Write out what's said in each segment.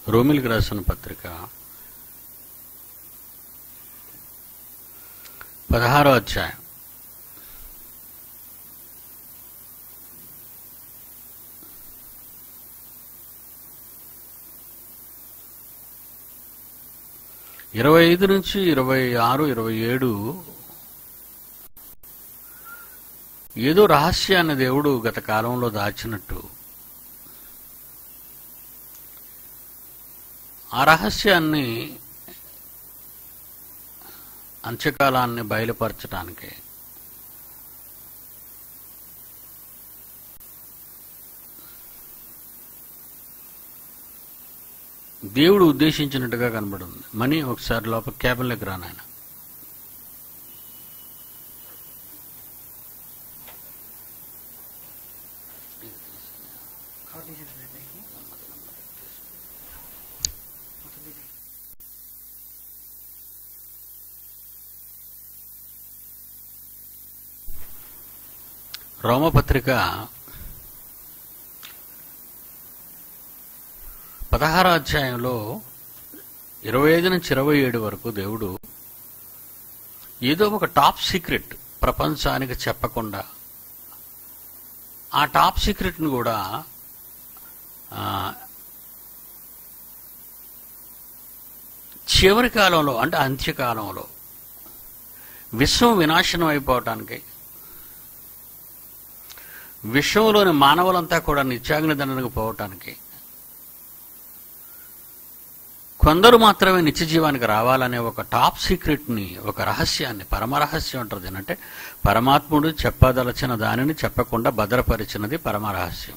రోమిలికి రాసిన పత్రిక పదహారో అధ్యాయం ఇరవై ఐదు నుంచి ఇరవై ఆరు ఇరవై ఏడు ఏదో రహస్యాన్ని దేవుడు గత కాలంలో దాచినట్టు ఆ రహస్యాన్ని అంత్యకాలాన్ని బయలుపరచడానికి దేవుడు ఉద్దేశించినట్టుగా కనబడింది మనీ ఒకసారి లోపల క్యాబిన్లోకి రానాయన రోమపత్రిక పదహారో అధ్యాయంలో ఇరవై ఐదు నుంచి ఇరవై ఏడు వరకు దేవుడు ఏదో ఒక టాప్ సీక్రెట్ ప్రపంచానికి చెప్పకుండా ఆ టాప్ సీక్రెట్ను కూడా ఆ, చివరి కాలంలో అంటే అంత్యకాలంలో విశ్వం వినాశనం అయిపోవటానికి విశ్వంలోని మానవులంతా కూడా నిత్యాగ్ని దండనకు పోవటానికి కొందరు మాత్రమే నిత్య జీవానికి రావాలనే ఒక టాప్ సీక్రెట్ని ఒక రహస్యాన్ని పరమరహస్యం ఉంటుంది అంటే పరమాత్ముడు చెప్పదలచిన దానిని చెప్పకుండా భద్రపరిచినది పరమరహస్యం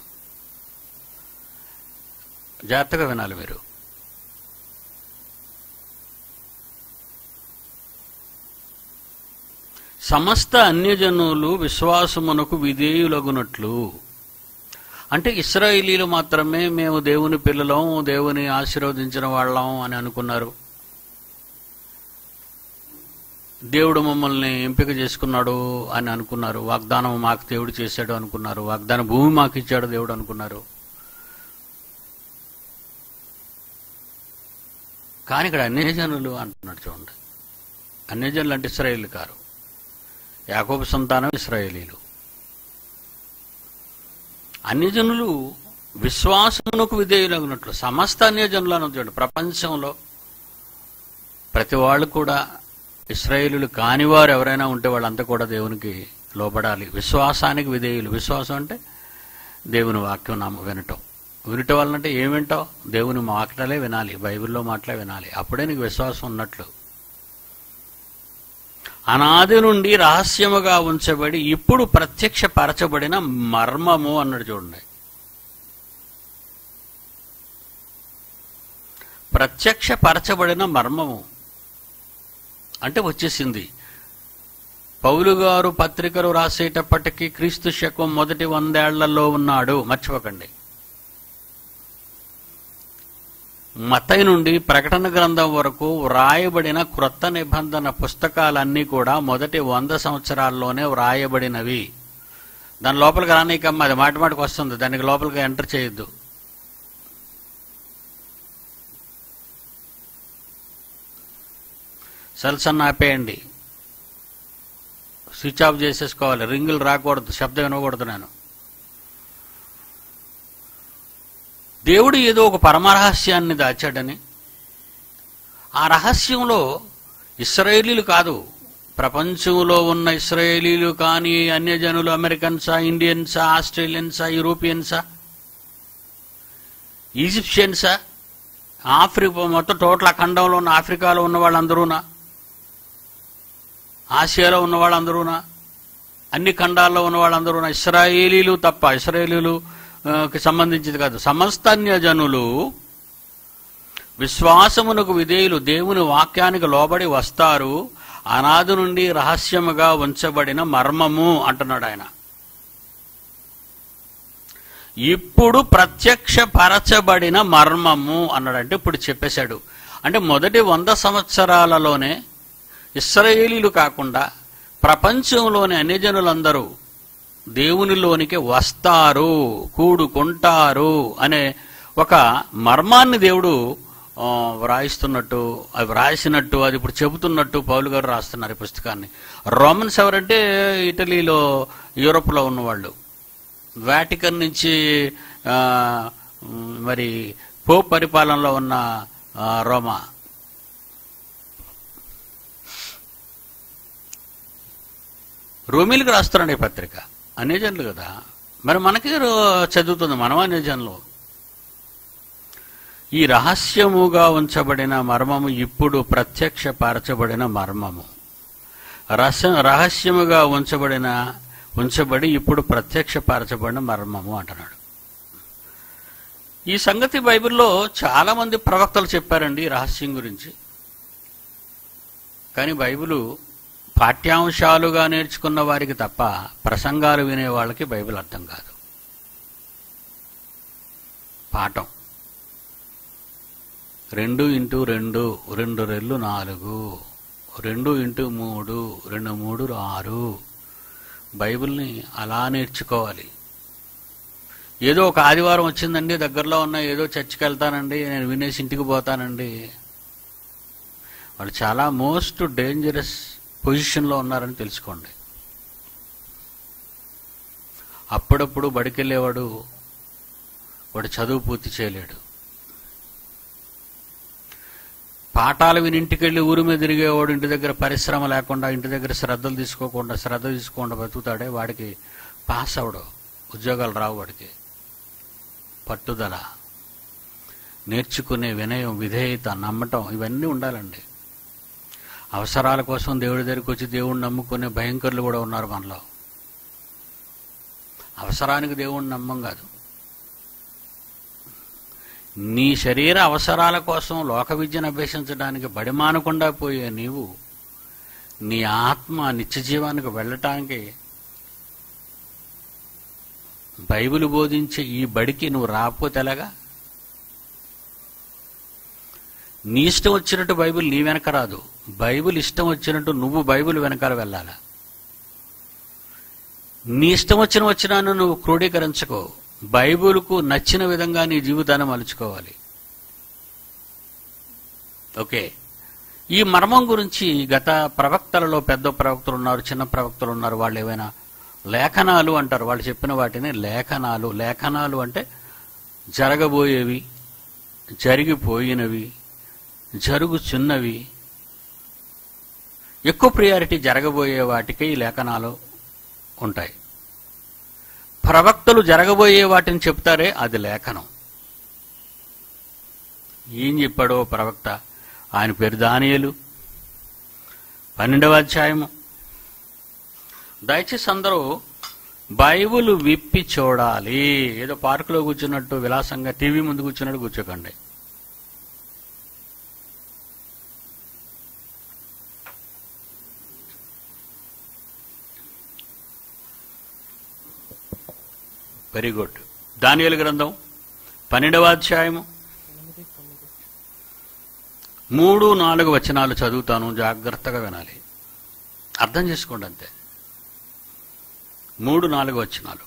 జాగ్రత్తగా వినాలి మీరు సమస్త అన్యజనులు విశ్వాసమునకు విధేయులగునట్లు అంటే ఇస్రాయేలీలు మాత్రమే మేము దేవుని పిల్లలం దేవుని ఆశీర్వదించిన వాళ్ళం అని అనుకున్నారు దేవుడు మమ్మల్ని ఎంపిక చేసుకున్నాడు అని అనుకున్నారు వాగ్దానం మాకు దేవుడు చేశాడు అనుకున్నారు వాగ్దాన భూమి మాకు ఇచ్చాడు దేవుడు అనుకున్నారు కానీ ఇక్కడ అన్యజనులు అంటున్నాడు చూడండి అన్యజనులు అంటే ఇస్రాయేల్ కారు యాకోబు సంతానం ఇస్రాయేలీలు అన్యజనులు విశ్వాసమునకు విధేయులగినట్లు సమస్త అన్యజనులు అని చూడండి ప్రపంచంలో ప్రతి వాళ్ళు కూడా ఇస్రాయేలులు కానివారు ఎవరైనా ఉంటే వాళ్ళంతా కూడా దేవునికి లోబడాలి విశ్వాసానికి విధేయులు విశ్వాసం అంటే దేవుని వాక్యం నామ వినటం వినటం వలనంటే ఏం వింటావు దేవుని మాటలే వినాలి బైబిల్లో మాటలే వినాలి అప్పుడే నీకు విశ్వాసం ఉన్నట్లు అనాది నుండి రహస్యముగా ఉంచబడి ఇప్పుడు ప్రత్యక్ష పరచబడిన మర్మము అన్నాడు చూడండి ప్రత్యక్ష పరచబడిన మర్మము అంటే వచ్చేసింది పౌలు గారు పత్రికలు రాసేటప్పటికీ క్రీస్తు శకం మొదటి వందేళ్లలో ఉన్నాడు మర్చిపోకండి మతయి నుండి ప్రకటన గ్రంథం వరకు వ్రాయబడిన క్రొత్త నిబంధన పుస్తకాలన్నీ కూడా మొదటి వంద సంవత్సరాల్లోనే వ్రాయబడినవి దాని లోపలికి రానీకమ్మ అది మాటి మాటికి వస్తుంది దానికి లోపలికి ఎంటర్ చేయొద్దు సెల్స్ అన్న ఆపేయండి స్విచ్ ఆఫ్ చేసేసుకోవాలి రింగులు రాకూడదు శబ్దం వినకూడదు నేను దేవుడు ఏదో ఒక పరమరహస్యాన్ని దాచాడని ఆ రహస్యంలో ఇస్రాయేలీలు కాదు ప్రపంచంలో ఉన్న ఇస్రాయేలీలు కానీ అన్యజనులు అమెరికన్సా ఇండియన్సా ఆస్ట్రేలియన్సా యూరోపియన్సా ఈజిప్షియన్సా ఆఫ్రికా మొత్తం టోటల్ ఆ ఖండంలో ఉన్న ఆఫ్రికాలో ఉన్న వాళ్ళందరూనా ఆసియాలో ఉన్న వాళ్ళందరూనా అన్ని ఖండాల్లో ఉన్న వాళ్ళందరూనా ఇస్రాయేలీలు తప్ప ఇస్రాయేలీలు ఆ, కి సంబంధించింది కాదు సమస్తన్య జనులు విశ్వాసమునకు విధేయులు దేవుని వాక్యానికి లోబడి వస్తారు అనాది నుండి రహస్యముగా ఉంచబడిన మర్మము అంటున్నాడు ఆయన ఇప్పుడు ప్రత్యక్ష పరచబడిన మర్మము అన్నాడు అంటే ఇప్పుడు చెప్పేశాడు అంటే మొదటి వంద సంవత్సరాలలోనే ఇస్రాయేలీలు కాకుండా ప్రపంచంలోని అన్యజనులందరూ దేవునిలోనికి వస్తారు కూడుకుంటారు అనే ఒక మర్మాన్ని దేవుడు ఆ, వ్రాయిస్తున్నట్టు అది వ్రాసినట్టు అది ఇప్పుడు చెబుతున్నట్టు పౌలు గారు రాస్తున్నారు ఈ పుస్తకాన్ని రోమన్స్ ఎవరంటే ఇటలీలో యూరోప్లో ఉన్నవాళ్ళు వాటికన్ నుంచి ఆ, మ్, మరి పోప్ పరిపాలనలో ఉన్న ఆ, రోమా రోమిలకు రాస్తున్నాడు ఈ పత్రిక అనేజన్లు కదా మరి మనకి రో- చదువుతుంది మనం అనేజన్లు ఈ రహస్యముగా ఉంచబడిన మర్మము ఇప్పుడు ప్రత్యక్షపరచబడిన మర్మము రస రహస్యముగా ఉంచబడిన ఉంచబడి ఇప్పుడు ప్రత్యక్షపరచబడిన మర్మము అంటున్నాడు ఈ సంగతి బైబిల్లో చాలా మంది ప్రవక్తలు చెప్పారండి ఈ రహస్యం గురించి కానీ బైబిలు పాఠ్యాంశాలుగా నేర్చుకున్న వారికి తప్ప ప్రసంగాలు వినే వాళ్ళకి బైబిల్ అర్థం కాదు పాఠం రెండు ఇంటూ రెండు రెండు రెళ్ళు నాలుగు రెండు ఇంటూ మూడు రెండు మూడు ఆరు బైబిల్ని అలా నేర్చుకోవాలి ఏదో ఒక ఆదివారం వచ్చిందండి దగ్గరలో ఉన్న ఏదో చర్చికి వెళ్తానండి నేను వినేసి ఇంటికి పోతానండి వాళ్ళు చాలా మోస్ట్ డేంజరస్ పొజిషన్లో ఉన్నారని తెలుసుకోండి అప్పుడప్పుడు బడికెళ్ళేవాడు వాడు చదువు పూర్తి చేయలేడు పాఠాలు విని ఇంటికెళ్ళి ఊరి మీద తిరిగేవాడు ఇంటి దగ్గర పరిశ్రమ లేకుండా ఇంటి దగ్గర శ్రద్ధలు తీసుకోకుండా శ్రద్ధ తీసుకోకుండా బతుకుతాడే వాడికి పాస్ అవడు ఉద్యోగాలు రావు వాడికి పట్టుదల నేర్చుకునే వినయం విధేయత నమ్మటం ఇవన్నీ ఉండాలండి అవసరాల కోసం దేవుడి దగ్గరికి వచ్చి దేవుడిని నమ్ముకునే భయంకరులు కూడా ఉన్నారు మనలో అవసరానికి దేవుడిని నమ్మం కాదు నీ శరీర అవసరాల కోసం లోక విద్యను అభ్యసించడానికి బడిమానకుండా పోయే నీవు నీ ఆత్మ నిత్య జీవానికి వెళ్ళటానికి బైబిల్ బోధించే ఈ బడికి నువ్వు రాకపోతే ఎలాగా నీ ఇష్టం వచ్చినట్టు బైబిల్ నీ వెనక రాదు బైబిల్ ఇష్టం వచ్చినట్టు నువ్వు బైబిల్ వెనకాల వెళ్ళాలా నీ ఇష్టం వచ్చిన వచ్చినాను నువ్వు క్రోడీకరించుకో బైబిల్కు నచ్చిన విధంగా నీ జీవితాన్ని మలుచుకోవాలి ఓకే ఈ మర్మం గురించి గత ప్రవక్తలలో పెద్ద ప్రవక్తలు ఉన్నారు చిన్న ప్రవక్తలు ఉన్నారు వాళ్ళు ఏవైనా లేఖనాలు అంటారు వాళ్ళు చెప్పిన వాటిని లేఖనాలు లేఖనాలు అంటే జరగబోయేవి జరిగిపోయినవి జరుగుచున్నవి ఎక్కువ ప్రియారిటీ జరగబోయే వాటికి ఈ లేఖనాలు ఉంటాయి ప్రవక్తలు జరగబోయే వాటిని చెప్తారే అది లేఖనం ఏం చెప్పాడో ప్రవక్త ఆయన పేరు దానియలు పన్నెండవ అధ్యాయము దయచేసి అందరూ బైబుల్ విప్పి చూడాలి ఏదో పార్కులో కూర్చున్నట్టు విలాసంగా టీవీ ముందు కూర్చున్నట్టు కూర్చోకండి వెరీ గుడ్ దానియలు గ్రంథం పన్నెండవ అధ్యాయము మూడు నాలుగు వచనాలు చదువుతాను జాగ్రత్తగా వినాలి అర్థం చేసుకోండి అంతే మూడు నాలుగు వచనాలు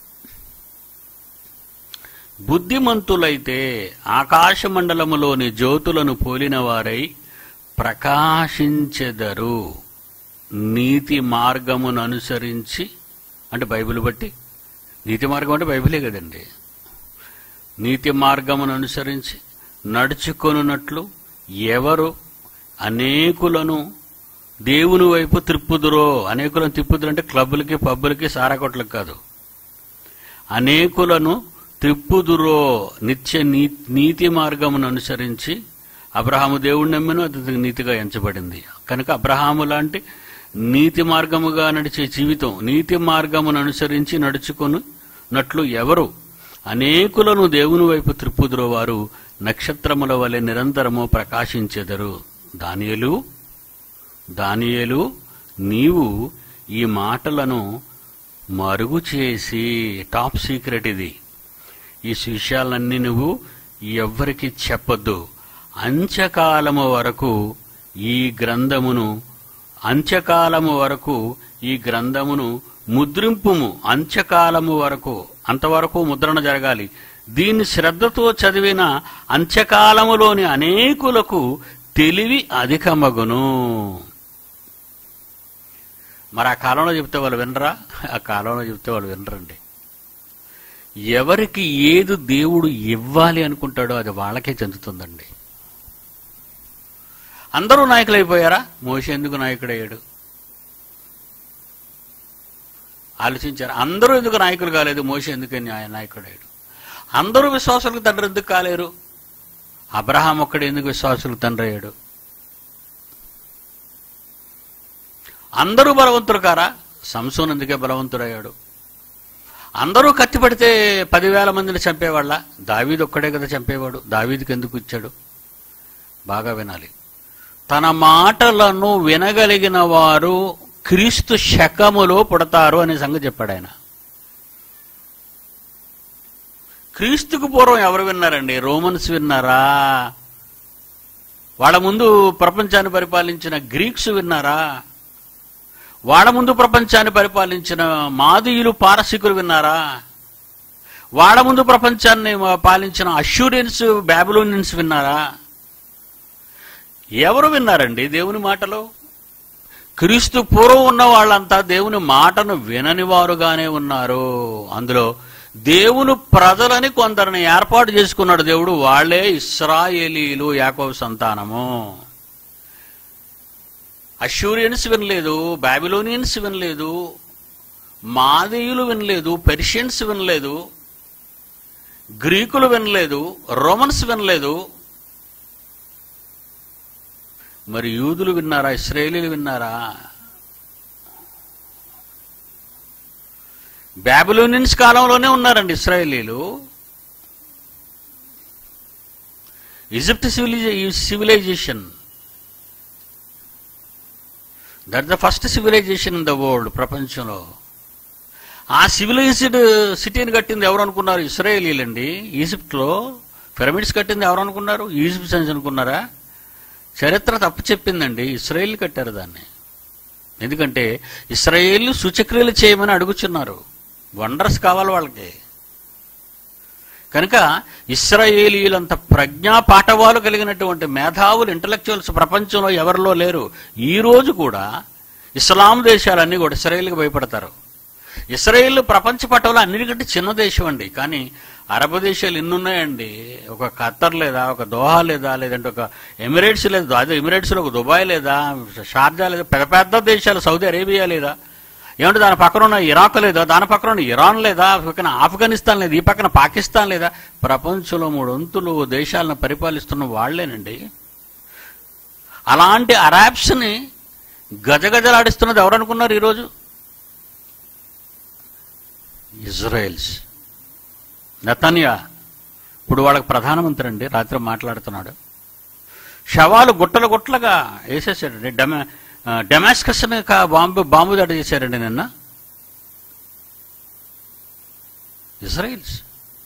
బుద్ధిమంతులైతే ఆకాశమండలములోని జ్యోతులను పోలిన వారై ప్రకాశించెదరు నీతి మార్గమును అనుసరించి అంటే బైబిల్ బట్టి నీతి మార్గం అంటే బైబిలే కదండి నీతి మార్గమును అనుసరించి నడుచుకొనున్నట్లు ఎవరు అనేకులను దేవుని వైపు త్రిప్పుదురో అనేకులను తిప్పుదురు అంటే క్లబ్బులకి పబ్బులకి సారాకొట్లకు కాదు అనేకులను త్రిప్పుదురో నిత్య నీ- నీతి మార్గమును అనుసరించి అబ్రహాము దేవుడు నమ్మిన అది నీతిగా ఎంచబడింది కనుక అబ్రహాము లాంటి నీతి మార్గముగా నడిచే జీవితం నీతి మార్గమును అనుసరించి నడుచుకున్నట్లు ఎవరు అనేకులను దేవుని వైపు త్రిప్పుదురో వారు నక్షత్రముల వలె నిరంతరము ప్రకాశించెదరు దానియలు దానియేలు నీవు ఈ మాటలను మరుగు చేసి టాప్ సీక్రెట్ ఇది ఈ విషయాలన్నీ నువ్వు ఎవ్వరికి చెప్పొద్దు అంత్యకాలము వరకు ఈ గ్రంథమును అంత్యకాలము వరకు ఈ గ్రంథమును ముద్రింపుము అంత్యకాలము వరకు అంతవరకు ముద్రణ జరగాలి దీన్ని శ్రద్ధతో చదివిన అంత్యకాలములోని అనేకులకు తెలివి అధికమగును మరి ఆ కాలంలో చెప్తే వాళ్ళు వినరా ఆ కాలంలో చెప్తే వాళ్ళు వినరండి ఎవరికి ఏది దేవుడు ఇవ్వాలి అనుకుంటాడో అది వాళ్ళకే చెందుతుందండి అందరూ నాయకులు అయిపోయారా మోష ఎందుకు నాయకుడయ్యాడు ఆలోచించారు అందరూ ఎందుకు నాయకులు కాలేదు మోష ఎందుకు న్యాయ నాయకుడయ్యాడు అందరూ విశ్వాసులకు తండ్రి ఎందుకు కాలేరు అబ్రహాం ఒక్కడు ఎందుకు విశ్వాసులకు తండ్రి అయ్యాడు అందరూ బలవంతులు కారా సంసోన్ ఎందుకే బలవంతుడయ్యాడు అందరూ కత్తి పడితే పదివేల మందిని చంపేవాళ్ళ దావీదు ఒక్కడే కదా చంపేవాడు దావీదుకి ఎందుకు ఇచ్చాడు బాగా వినాలి తన మాటలను వినగలిగిన వారు క్రీస్తు శకములో పుడతారు అనే సంగతి చెప్పాడు ఆయన క్రీస్తుకు పూర్వం ఎవరు విన్నారండి రోమన్స్ విన్నారా వాళ్ళ ముందు ప్రపంచాన్ని పరిపాలించిన గ్రీక్స్ విన్నారా వాళ్ళ ముందు ప్రపంచాన్ని పరిపాలించిన మాదీయులు పారసీకులు విన్నారా వాళ్ళ ముందు ప్రపంచాన్ని పాలించిన అష్యూరియన్స్ బ్యాబిలోనియన్స్ విన్నారా ఎవరు విన్నారండి దేవుని మాటలు క్రీస్తు పూర్వం ఉన్న వాళ్ళంతా దేవుని మాటను వినని వారుగానే ఉన్నారు అందులో దేవుని ప్రజలని కొందరిని ఏర్పాటు చేసుకున్నాడు దేవుడు వాళ్ళే ఇస్రాయేలీలు యాకోబు సంతానము అష్యూరియన్స్ వినలేదు బాబిలోనియన్స్ వినలేదు మాదీయులు వినలేదు పెర్షియన్స్ వినలేదు గ్రీకులు వినలేదు రోమన్స్ వినలేదు మరి యూదులు విన్నారా ఇస్రాయేలీలు విన్నారా బాబిలోనియన్స్ కాలంలోనే ఉన్నారండి ఇస్రాయేలీలు ఈజిప్ట్ సివిలైజే civilisation that the first civilisation in the world ప్రపంచంలో ఆ సివిలైజ్డ్ సిటీని కట్టింది ఎవరు అనుకున్నారు ఇస్రాయేలీలండి ఈజిప్ట్లో పిరమిడ్స్ కట్టింది ఎవరు అనుకున్నారు ఈజిప్షియన్స్ అనుకున్నారా చరిత్ర తప్పు చెప్పిందండి ఇస్రాయేల్ కట్టారు దాన్ని ఎందుకంటే ఇస్రాయేల్ సూచక్రియలు చేయమని అడుగుచున్నారు వండర్స్ కావాలి వాళ్ళకి కనుక ఇస్రాయేలీలంత ప్రజ్ఞా పాఠవాలు కలిగినటువంటి మేధావులు ఇంటలెక్చువల్స్ ప్రపంచంలో ఎవరిలో లేరు ఈ రోజు కూడా ఇస్లాం దేశాలన్నీ కూడా ఇస్రాయేల్కి భయపడతారు ఇస్రాయేల్ ప్రపంచ పటంలో అన్నిటికంటే చిన్న దేశం అండి కానీ అరబ్ దేశాలు ఎన్ని ఉన్నాయండి ఒక ఖత్తర్ లేదా ఒక దోహా లేదా లేదంటే ఒక ఎమిరేట్స్ లేదా అదే ఎమిరేట్స్లో ఒక దుబాయ్ లేదా షార్జా లేదా పెద్ద పెద్ద దేశాలు సౌదీ అరేబియా లేదా ఏమంటే దాని పక్కన ఉన్న ఇరాక్ లేదా దాని పక్కన ఉన్న ఇరాన్ లేదా పక్కన ఆఫ్ఘనిస్తాన్ లేదా ఈ పక్కన పాకిస్తాన్ లేదా ప్రపంచంలో మూడు వంతులు దేశాలను పరిపాలిస్తున్న వాళ్లేనండి అలాంటి అరాబ్స్ని గజగజలాడిస్తున్నది ఎవరు అనుకున్నారు ఈరోజు ఇజ్రాయెల్స్ నెతన్యా ఇప్పుడు వాళ్ళకి ప్రధానమంత్రి అండి రాత్రి మాట్లాడుతున్నాడు శవాలు గుట్టలు గుట్టలుగా వేసేసాడండి డెమ డెమాస్కస్ బాంబు బాంబు దాడి చేశారండి నిన్న ఇజ్రాయిల్స్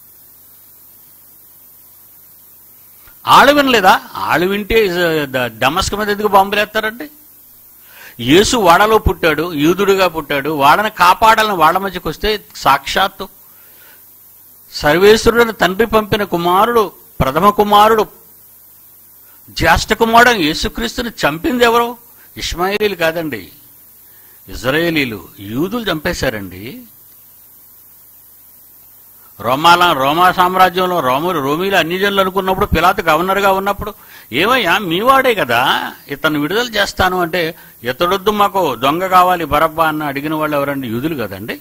ఆళ్ళు వినలేదా ఆళ్ళు వింటే డమస్క్ మీద ఎందుకు బాంబులు వేస్తారండి యేసు వాడలో పుట్టాడు యూదుడుగా పుట్టాడు వాళ్ళని కాపాడాలని వాళ్ళ మధ్యకు వస్తే సాక్షాత్తు సర్వేశ్వరుడని తండ్రి పంపిన కుమారుడు ప్రథమ కుమారుడు జ్యేష్ఠ కుమారుడు యేసుక్రీస్తుని చంపింది ఎవరు ఇస్మాయిలీలు కాదండి ఇజ్రాయేలీలు యూదులు చంపేశారండి రోమాల రోమా సామ్రాజ్యంలో రోములు రోమీలు అన్ని జనులు అనుకున్నప్పుడు పిలాతు గవర్నర్గా ఉన్నప్పుడు ఏమయ్యా మీవాడే కదా ఇతను విడుదల చేస్తాను అంటే ఇతడొద్దు మాకు దొంగ కావాలి బరబ్బా అన్న అడిగిన వాళ్ళు ఎవరండి యూదులు కదండి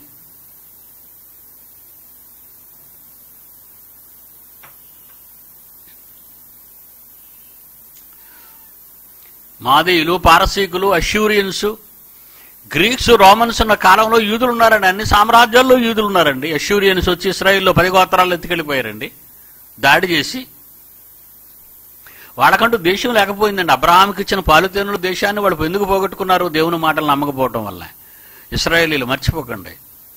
మాదీయులు పారసీకులు అష్యూరియన్స్ గ్రీక్స్ రోమన్స్ ఉన్న కాలంలో యూదులు ఉన్నారండి అన్ని సామ్రాజ్యాల్లో యూదులు ఉన్నారండి అష్యూరియన్స్ వచ్చి ఇస్రాయిల్లో పది గోత్రాలు ఎత్తుకెళ్ళిపోయారండి దాడి చేసి వాళ్ళకంటూ దేశం లేకపోయిందండి అబ్రహాంకి ఇచ్చిన పాలుతేనుల దేశాన్ని వాళ్ళు ఎందుకు పోగొట్టుకున్నారు దేవుని మాటలు నమ్మకపోవటం వల్ల ఇస్రాయేలీలు మర్చిపోకండి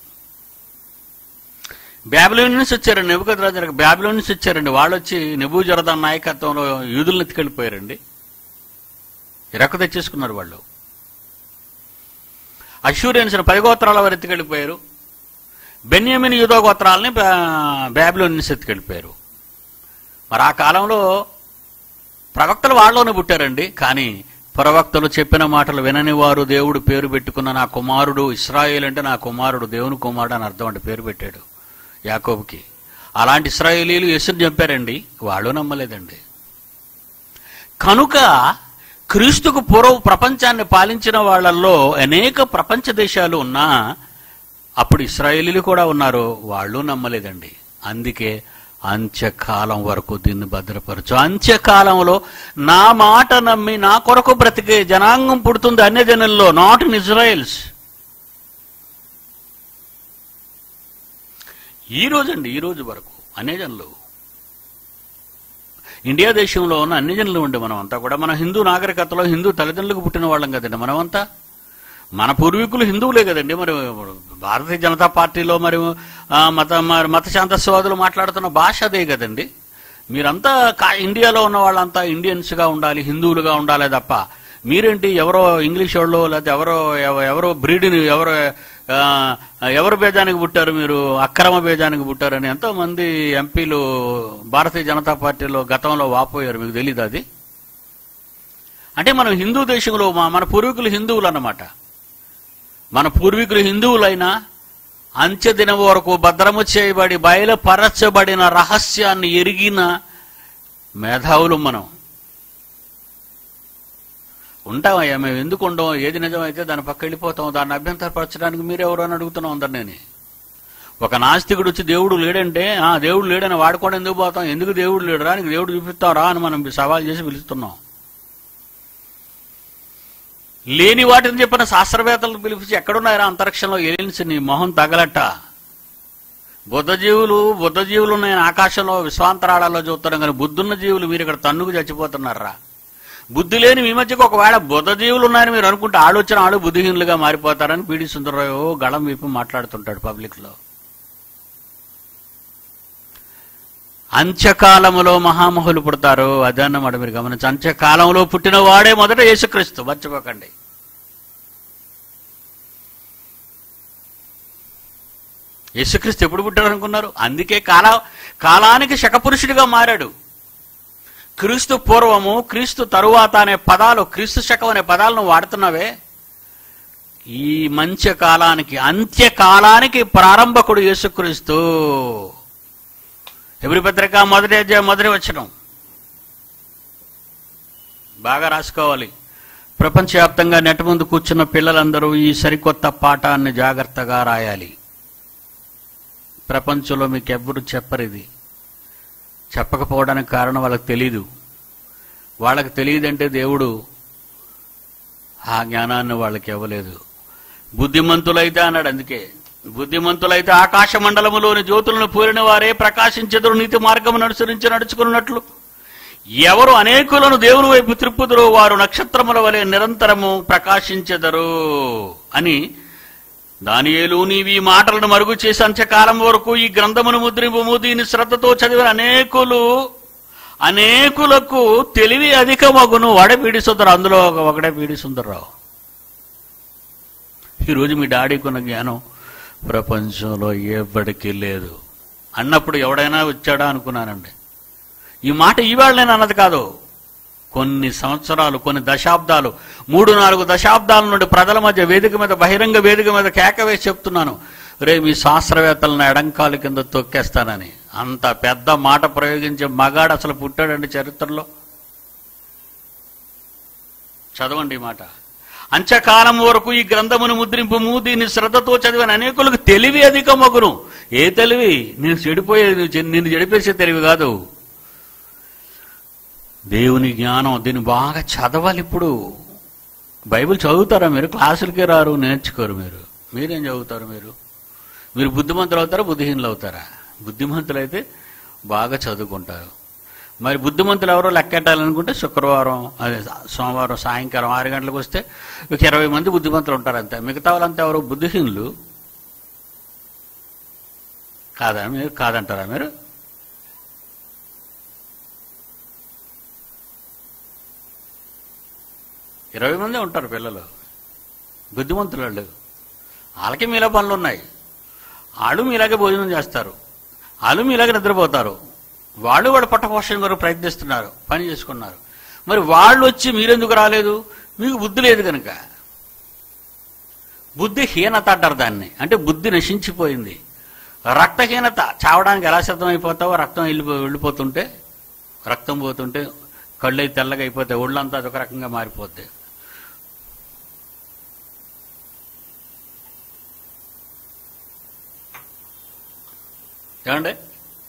బ్యాబిలోనియన్స్ వచ్చారండి నెబుకద్ రాజు బ్యాబిలోనియన్స్ వచ్చారండి వాళ్ళు వచ్చి నెబూ జరదాన్ నాయకత్వంలో యూదులను ఎత్తుకెళ్ళిపోయారండి ఇరక్కు తెచ్చేసుకున్నారు వాళ్ళు అష్యూరియన్స్ పది గోత్రాల వారు ఎత్తుకెళ్ళిపోయారు బెన్యామిన్ యూదో గోత్రాలని బ్యాబిలోని ఎత్తుకెళ్ళిపోయారు మరి ఆ కాలంలో ప్రవక్తలు వాళ్ళలోనే పుట్టారండి కానీ ప్రవక్తలు చెప్పిన మాటలు వినని వారు దేవుడు పేరు పెట్టుకున్న నా కుమారుడు ఇస్రాయేల్ అంటే నా కుమారుడు దేవుని కుమారుడు అని అర్థం అంటే పేరు పెట్టాడు యాకోబుకి అలాంటి ఇస్రాయేలీలు యేసుని చంపారండి వాళ్ళు నమ్మలేదండి కనుక క్రీస్తుకు పూర్వ ప్రపంచాన్ని పాలించిన వాళ్ళల్లో అనేక ప్రపంచ దేశాలు ఉన్నా అప్పుడు ఇస్రాయేలీలు కూడా ఉన్నారు వాళ్ళు నమ్మలేదండి అందుకే అంత్యకాలం వరకు దీన్ని భద్రపరచు అంత్యకాలంలో నా మాట నమ్మి నా కొరకు బ్రతికే జనాంగం పుడుతుంది అన్య జనుల్లో నాట్ ఇన్ ఇజ్రాయెల్స్ ఈ రోజండి ఈ రోజు వరకు అన్య జనులు ఇండియా దేశంలో ఉన్న అన్ని జనులు ఉండే మనం అంతా కూడా మన హిందూ నాగరికతలో హిందూ తల్లిదండ్రులకు పుట్టిన వాళ్ళం కదండి మనమంతా మన పూర్వీకులు హిందువులే కదండి మరి భారతీయ జనతా పార్టీలో మరి ఆ, మత మరి మత శాంతస్వాదులు మాట్లాడుతున్న భాష అదే కదండి మీరంతా కా- ఇండియాలో ఉన్న వాళ్ళంతా ఇండియన్స్గా ఉండాలి హిందువులుగా ఉండాలి తప్ప మీరేంటి ఎవరో ఇంగ్లీష్ వాళ్ళు లేకపోతే ఎవరో ఎవ- ఎవరో బ్రీడ్ని ఎవరో ఆ, ఎవరు బేజానికి పుట్టారు మీరు అక్రమ బేజానికి పుట్టారని ఎంతో మంది ఎంపీలు భారతీయ జనతా పార్టీలో గతంలో వాపోయారు మీకు తెలియదు అది అంటే మనం హిందూ దేశంలో మా- మన పూర్వీకులు హిందువులు అన్నమాట మన పూర్వీకులు హిందువులైనా అంత్య దినం వరకు భద్రము చేయబడి బయలుపరచబడిన రహస్యాన్ని ఎరిగిన మేధావులు మనం ఉంటామయ్యా మేము ఎందుకు ఉండం ఏది నిజమైతే దాని పక్క వెళ్ళిపోతాం దాన్ని అభ్యంతరపరచడానికి మీరెవరు అని అడుగుతున్నాం అందరినీ ఒక నాస్తికుడు వచ్చి దేవుడు లేడంటే ఆ దేవుడు లేడని వాడుకోవడం ఎందుకు పోతాం ఎందుకు దేవుడు లేడురా నీకు దేవుడు చూపిస్తారా అని మనం సవాల్ చేసి పిలుస్తున్నాం లేని వాటిని చెప్పిన శాస్త్రవేత్తలను పిలిపించి ఎక్కడున్నారా అంతరిక్షంలో ఏలియన్స్ నీ మొహం తగలట బుద్ధజీవులు బుద్ధజీవులు ఉన్నాయని ఆకాశంలో విశ్వాంతరాళాల్లో చూస్తున్నాం కానీ బుద్ధున్న జీవులు మీరు ఇక్కడ తన్నుకు చచ్చిపోతున్నారా బుద్ధి లేని మీ మధ్యకు ఒకవేళ బుద్ధజీవులు ఉన్నాయని మీరు అనుకుంటే ఆలోచన ఆడు బుద్ధిహీనులుగా మారిపోతారని పీడి సుందరరావు గళం విప్పి మాట్లాడుతుంటాడు పబ్లిక్ లో అంత్యకాలములో మహామహులు పుడతారు అదన్నమాట మీరు గమనించి అంత్యకాలంలో పుట్టిన వాడే మొదట యేసుక్రీస్తు మర్చిపోకండి యేసుక్రీస్తు ఎప్పుడు పుట్టాడు అనుకున్నారు అందుకే కాల కాలానికి శకపురుషుడిగా మారాడు క్రీస్తు పూర్వము క్రీస్తు తరువాత అనే పదాలు క్రీస్తు శకం అనే పదాలను వాడుతున్నావే ఈ మంచి కాలానికి అంత్యకాలానికి ప్రారంభకుడు యేసుక్రీస్తు ఎవరి పత్రిక మొదటి అధ్యాయం మొదటి వచ్చడం బాగా రాసుకోవాలి ప్రపంచవ్యాప్తంగా నెట్ ముందు కూర్చున్న పిల్లలందరూ ఈ సరికొత్త పాఠాన్ని జాగ్రత్తగా రాయాలి ప్రపంచంలో మీకు ఎవ్వరు చెప్పరు ఇది చెప్పకపోవడానికి కారణం వాళ్ళకి తెలీదు వాళ్ళకి తెలియదంటే దేవుడు ఆ జ్ఞానాన్ని వాళ్ళకి ఇవ్వలేదు బుద్ధిమంతులైతే అన్నాడు అందుకే బుద్ధిమంతులైతే ఆకాశ మండలములోని జ్యోతులను పూరిన వారే ప్రకాశించెదరు నీతి మార్గమును అనుసరించి నడుచుకున్నట్లు ఎవరు అనేకులను దేవుని వైపు త్రిప్పుదురో వారు నక్షత్రముల వలె నిరంతరము ప్రకాశించెదరు అని దానియేలు నీవి ఈ మాటలను మరుగు చేసి అంత్యకాలం వరకు ఈ గ్రంథమును ముద్రింపు దీని శ్రద్ధతో చదివిన అనేకులు అనేకులకు తెలివి అధికమగును వాడే పీడి సుందరం అందులో ఒక- ఒకడే పీడి సుందరరావు ఈరోజు మీ డాడీకున్న జ్ఞానం ప్రపంచంలో ఎవ్వడికి లేదు అన్నప్పుడు ఎవడైనా వచ్చాడా అనుకున్నానండి ఈ మాట ఈవేళ నేను అన్నది కాదు కొన్ని సంవత్సరాలు కొన్ని దశాబ్దాలు మూడు నాలుగు దశాబ్దాల నుండి ప్రజల మధ్య వేదిక మీద బహిరంగ వేదిక మీద కేక వేసి చెప్తున్నాను రే మీ శాస్త్రవేత్తలను ఎడంకాలు కింద తొక్కేస్తానని అంత పెద్ద మాట ప్రయోగించే మగాడు అసలు పుట్టాడండి చరిత్రలో చదవండి ఈ మాట అంత్యకాలం వరకు ఈ గ్రంథమును ముద్రింపుము దీన్ని శ్రద్ధతో చదివిన అనేకులకు తెలివి అధికమగును ఏ తెలివి నేను చెడిపోయేది నువ్వు చె- నిన్ను చెడిపేసే తెలివి కాదు దేవుని జ్ఞానం దీన్ని బాగా చదవాలి ఇప్పుడు బైబిల్ చదువుతారా మీరు క్లాసులకే రారు నేర్చుకోరు మీరు మీరేం చదువుతారు మీరు మీరు బుద్ధిమంతులు అవుతారా బుద్ధిహీనులు అవుతారా బుద్ధిమంతులైతే బాగా చదువుకుంటారు మరి బుద్ధిమంతులు ఎవరో లెక్కెట్టాలనుకుంటే శుక్రవారం అదే సోమవారం సాయంకాలం ఆరు గంటలకు వస్తే ఒక ఇరవై మంది బుద్ధిమంతులు ఉంటారు అంతే మిగతా వాళ్ళంతా ఎవరు బుద్ధిహీనులు కాదా మీరు కాదంటారా మీరు ఇరవై మంది ఉంటారు పిల్లలు బుద్ధిమంతులు వాళ్ళు వాళ్ళకి మీలో పనులు ఉన్నాయి వాళ్ళు మీలాగే భోజనం చేస్తారు వాళ్ళు మీలాగే నిద్రపోతారు వాళ్ళు వాళ్ళ పట్ట పోషణ కొరకు ప్రయత్నిస్తున్నారు పని చేసుకున్నారు మరి వాళ్ళు వచ్చి మీరెందుకు రాలేదు మీకు బుద్ధి లేదు కనుక బుద్ధి హీనత అంటారు దాన్ని అంటే బుద్ధి నశించిపోయింది రక్తహీనత చావడానికి ఎలా సిద్ధమైపోతావో రక్తం వెళ్ళిపో వెళ్ళిపోతుంటే రక్తం పోతుంటే కళ్ళు అయితే తెల్లగా అయిపోతాయి ఒళ్ళంతా అదొక రకంగా మారిపోద్ది ఏమండి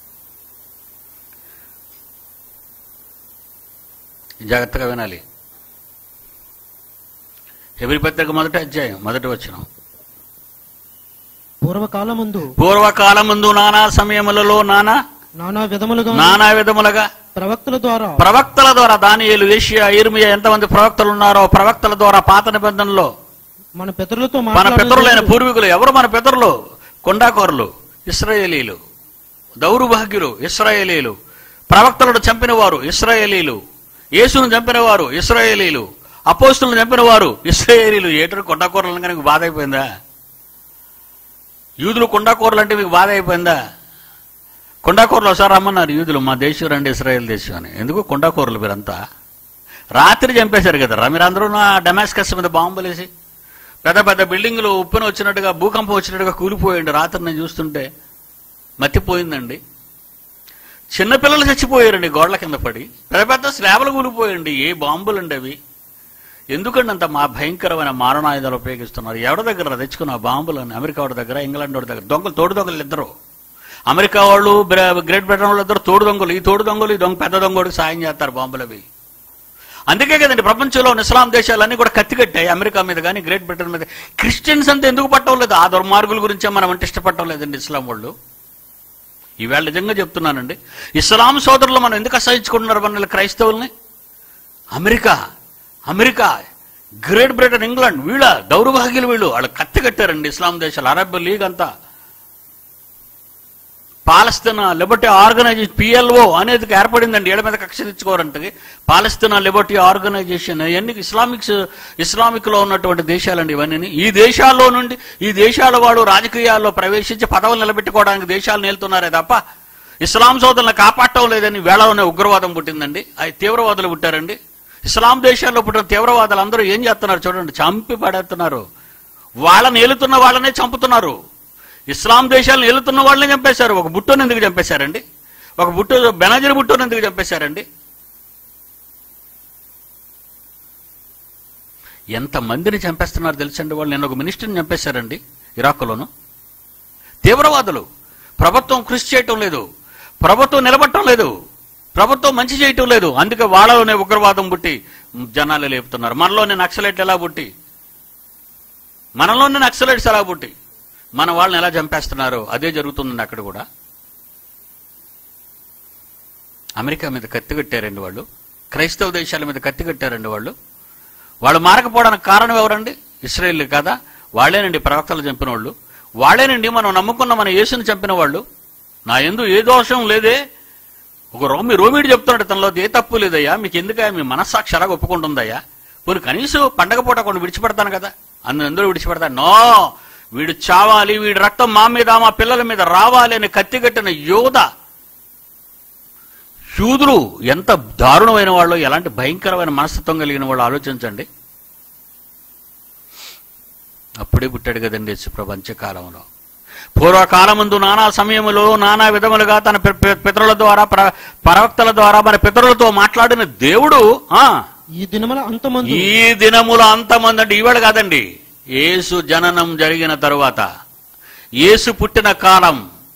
జాగ్రత్తగా వినాలి ఎవరి పత్రిక మొదటి అధ్యాయం మొదటి వచ్చిన పూర్వకాలమందు పూర్వకాలం ముందు నానా సమయములలో నానా నానా విధములుగా నానా విధములుగా ప్రవక్తల ద్వారా ప్రవక్తల ద్వారా దానియేలు ఏషియా ఇర్మియా ఎంతమంది ప్రవక్తలు ఉన్నారో ప్రవక్తల ద్వారా పాత నిబంధనలో మన పితరులతో మన మాట్లాడిన పితరులైన పూర్వీకులు ఎవరు మన పితరులు కొండాకోరులు ఇస్రాయేలీలు దౌర్భాగ్యులు ఇస్రాయేలీలు ప్రవక్తలను చంపినవారు ఇస్రాయేలీలు యేసును చంపినవారు ఇస్రాయేలీలు అపోస్తులను చంపినవారు ఇస్రాయేలీలు ఏటరు కొండాకూరలు కనుక బాధ అయిపోయిందా యూదులు కొండాకూరలు అంటే మీకు బాధ అయిపోయిందా కొండాకూరలు ఒకసారి రమ్మన్నారు యూదులు మా దేశం రండి ఇస్రాయేల్ దేశం అని ఎందుకు కొండాకూరలు మీరంతా రాత్రి చంపేశారు కదా మీరందరూ నా డమాస్కస్ మీద బాంబులేసి పెద్ద పెద్ద బిల్డింగులు ఉప్పున వచ్చినట్టుగా భూకంపం వచ్చినట్టుగా కూలిపోయండి రాత్రి నేను చూస్తుంటే మతిపోయిందండి చిన్నపిల్లలు చచ్చిపోయారండి గోడల కింద పడి పెద్ద పెద్ద స్లాబులు కూలిపోయండి ఏ బాంబులండి అవి ఎందుకండి అంత మా భయంకరమైన మారణాయుధాలు ఉపయోగిస్తున్నారు ఎవరి దగ్గర తెచ్చుకున్న ఆ బాంబులని అమెరికా వాడి దగ్గర ఇంగ్లాండ్ వాడి దగ్గర దొంగలు తోడు దొంగలు ఇద్దరు అమెరికా వాళ్ళు బ్ర- గ్రేట్ బ్రిటన్ వాళ్ళు ఇద్దరు తోడు దొంగలు ఈ తోడు దొంగలు ఈ దొంగ పెద్ద దొంగడికి సాయం చేస్తారు బాంబులు అవి అందుకే కదండి ప్రపంచంలో ఉన్న ఇస్లాం దేశాలన్నీ కూడా కత్తి కట్టాయి అమెరికా మీద కానీ గ్రేట్ బ్రిటన్ మీద క్రిస్టియన్స్ అంతా ఎందుకు పట్టలేదు ఆ దుర్మార్గుల గురించే మనం అంటే ఇష్టపడటం లేదండి ఇస్లాం వాళ్ళు ఈవేళ నిజంగా చెప్తున్నానండి ఇస్లాం సోదరులు మనం ఎందుకు అసహించుకుంటున్నారు మన క్రైస్తవుల్ని America America Great Britain England వీళ్ళ దౌర్భాగ్యులు వీళ్ళు వాళ్ళు కత్తి కట్టారండి ఇస్లాం దేశాలు అరబ్ లీగ్ అంతా పాలస్తీనా లిబర్టీ ఆర్గనైజేషన్ పిఎల్ఓ అనేది ఏర్పడిందండి ఏళ్ళ మీద కక్ష తెచ్చుకోవాలంటే పాలస్తీనా లిబర్టీ ఆర్గనైజేషన్ ఇవన్నీ ఇస్లామిక్స్ ఇస్లామిక్ లో ఉన్నటువంటి దేశాలండి ఇవన్నీ ఈ దేశాల్లో నుండి ఈ దేశాల వాడు రాజకీయాల్లో ప్రవేశించి పదవులు నిలబెట్టుకోవడానికి దేశాలు నేలుతున్నారే తప్ప ఇస్లాం సోదరులను కాపాడటం లేదని వేళలోనే ఉగ్రవాదం పుట్టిందండి అవి తీవ్రవాదులు పుట్టారండి ఇస్లాం దేశాల్లో పుట్టిన తీవ్రవాదులు అందరూ ఏం చేస్తున్నారు చూడండి చంపి పడేస్తున్నారు వాళ్ళని ఏలుతున్న వాళ్ళనే చంపుతున్నారు ఇస్లాం దేశాలను ఏలుతున్న వాళ్ళని చంపేశారు ఒక బుట్టోని ఎందుకు చంపేశారండి ఒక బుట్టు బెనజర్ బుట్టోని ఎందుకు చంపేశారండి ఎంత మందిని చంపేస్తున్నారు తెలుసండి వాళ్ళు నేను ఒక మినిస్టర్ని చంపేశారండి ఇరాక్లోను తీవ్రవాదులు ప్రభుత్వం కృషి చేయటం లేదు ప్రభుత్వం నిలబడటం లేదు ప్రభుత్వం మంచి చేయటం లేదు అందుకే వాళ్ళలోనే ఉగ్రవాదం పుట్టి జనాలు లేపుతున్నారు మనలోనే నక్సలైట్ ఎలా పుట్టి మనలోనే నక్సలైట్స్ ఎలా పుట్టి మన వాళ్ళని ఎలా చంపేస్తున్నారు అదే జరుగుతుందండి అక్కడ కూడా అమెరికా మీద కత్తి కట్టారండి వాళ్ళు క్రైస్తవ దేశాల మీద కత్తి కట్టారండి వాళ్ళు వాళ్ళు మారకపోవడానికి కారణం ఎవరండి ఇస్రాయేల్ కదా వాళ్ళేనండి ప్రవక్తలు చంపిన వాళ్ళు వాళ్ళేనండి మనం నమ్ముకున్న మన యేసుని చంపిన వాళ్ళు నా ఎందు ఏ దోషం లేదే ఒక రోమి రోమిడి చెప్తున్నాడు తనలో ఏ తప్పు లేదయ్యా మీకు ఎందుకయ్యా మీ మనస్సాక్షి అలాగ ఒప్పుకుంటుందయ్యా పోనీ కనీసం పండగ పూట కొన్ని విడిచిపెడతాను కదా అందు ఎందులో విడిచిపెడతాను నో వీడు చావాలి వీడి రక్తం మా మీద మా పిల్లల మీద రావాలి అని కత్తిగట్టిన యోధ యూదులు ఎంత దారుణమైన వాళ్ళు ఎలాంటి భయంకరమైన మనస్తత్వం కలిగిన వాళ్ళు ఆలోచించండి అప్పుడే పుట్టాడు కదండి యేసు ప్రపంచకాలంలో పూర్వకాలమందు నానా సమయములో నానా విధములుగా తన పి- పి- పితరుల ద్వారా ప్ర- ప్రవక్తల ద్వారా మన పితరులతో మాట్లాడిన దేవుడు ఆ ఈ దినముల అంతమందు ఈ దినముల అంతమంది అంటే ఈవేళ కాదండి యేసు జననం జరిగిన తరువాత యేసు పుట్టిన కాలం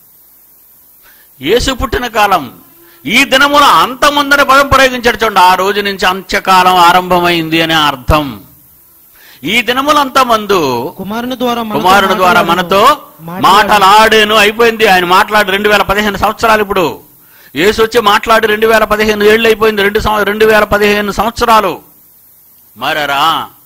యేసు పుట్టిన కాలం ఈ దినముల అంతమందని పదం ప్రయోగించాడు చూడండి ఆ రోజు నుంచి అంత్యకాలం ఆరంభమైంది అనే అర్థం ఈ దినములంతమందు కుమారుని ద్వారా మనతో కుమారుడు ద్వారా మాట్లాడెను. మనతో మాట్లాడెను. మాటలాడేను అయిపోయింది ఆయన మాట్లాడి రెండు వేల పదిహేను సంవత్సరాలు ఇప్పుడు యేసు వచ్చి మాట్లాడి రెండు వేల పదిహేను ఏళ్ళు అయిపోయింది రెండు సంవ- రెండు వేల పదిహేను సంవత్సరాలు మరరా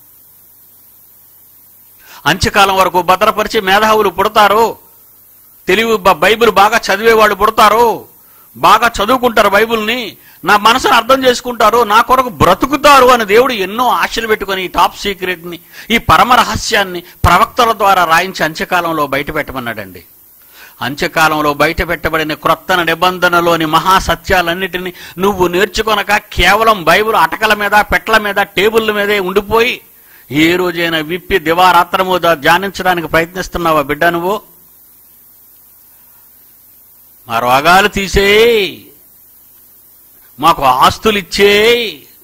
అంత్యకాలం వరకు భద్రపరిచి మేధావులు పుడతారు తెలివి బ- బైబిల్ బాగా చదివే వాళ్ళు పుడతారు బాగా చదువుకుంటారు బైబిల్ని నా మనసును అర్థం చేసుకుంటారు నా కొరకు బ్రతుకుతారు అని దేవుడు ఎన్నో ఆశలు పెట్టుకొని ఈ టాప్ సీక్రెట్ ని ఈ పరమ రహస్యాన్ని ప్రవక్తల ద్వారా రాయించి అంత్యకాలంలో బయట పెట్టమన్నాడండి అంత్యకాలంలో బయట పెట్టబడిన క్రొత్త నిబంధనలోని మహాసత్యాలన్నిటినీ నువ్వు నేర్చుకొనక కేవలం బైబిల్ అటకల మీద పెట్ల మీద టేబుల్ల మీదే ఉండిపోయి ఏ రోజైనా విప్పి దివారాత్రము దా- ధ్యానించడానికి ప్రయత్నిస్తున్నావా బిడ్డ నువ్వు మా రోగాలు తీసేయి మాకు ఆస్తులు ఇచ్చేయి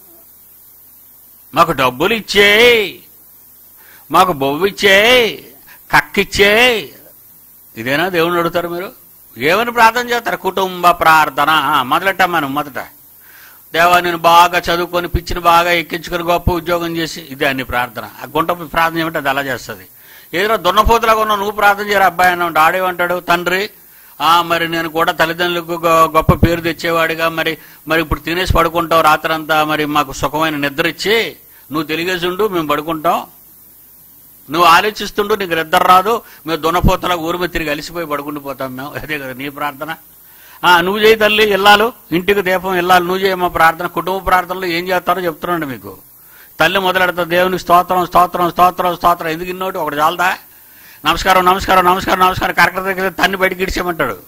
మాకు డబ్బులు ఇచ్చేయి మాకు బొవ్వు ఇచ్చేయి కక్కిచ్చేయి ఇదేనా దేవుణ్ణి అడుగుతారు మీరు ఏమని ప్రార్థన చేస్తారు కుటుంబ ప్రార్థన ఆ, మొదలెట్టాం మనం మొదట దేవా నేను బాగా చదువుకొని పిచ్చిని బాగా ఎక్కించుకొని గొప్ప ఉద్యోగం చేసి ఇదే అన్ని ప్రార్థన ఆ గుంట ప్రార్థన ఏమంటే అది అలా చేస్తుంది ఏదో దున్నపోతులాగా ఉన్నావు నువ్వు ప్రార్థన చేయరు అబ్బాయి అన్న ఆడేమంటాడు తండ్రి ఆ మరి నేను కూడా తల్లిదండ్రులకు గొ- గొప్ప పేరు తెచ్చేవాడిగా మరి మరి ఇప్పుడు తినేసి పడుకుంటావు రాత్రంతా మరి మాకు సుఖమైన నిద్ర ఇచ్చి నువ్వు తెలిగేసి ఉండు మేము పడుకుంటాం నువ్వు ఆలోచిస్తుండు నీకు నిద్ర రాదు మేము దున్నపోతలా ఊరి మీద తిరిగి అలిసిపోయి పడుకుండిపోతాం మేము అదే కదా నీ ప్రార్థన ఆ నువ్వు చేయి తల్లి ఇల్లాలు ఇంటికి దీపం ఇల్లాలు నువ్వు చేయమా ప్రార్థన కుటుంబ ప్రార్థనలు ఏం చేస్తారో చెప్తున్నాడు మీకు తల్లి మొదలెడతా దేవునికి స్తోత్రం స్తోత్రం స్తోత్రం స్తోత్రం ఎందుకు ఇన్నోటి ఒకటి చాలదా నమస్కారం నమస్కారం నమస్కారం నమస్కారం కరెక్ట్ దగ్గర తన్ని బయటికి ఇడిచేయమంటాడు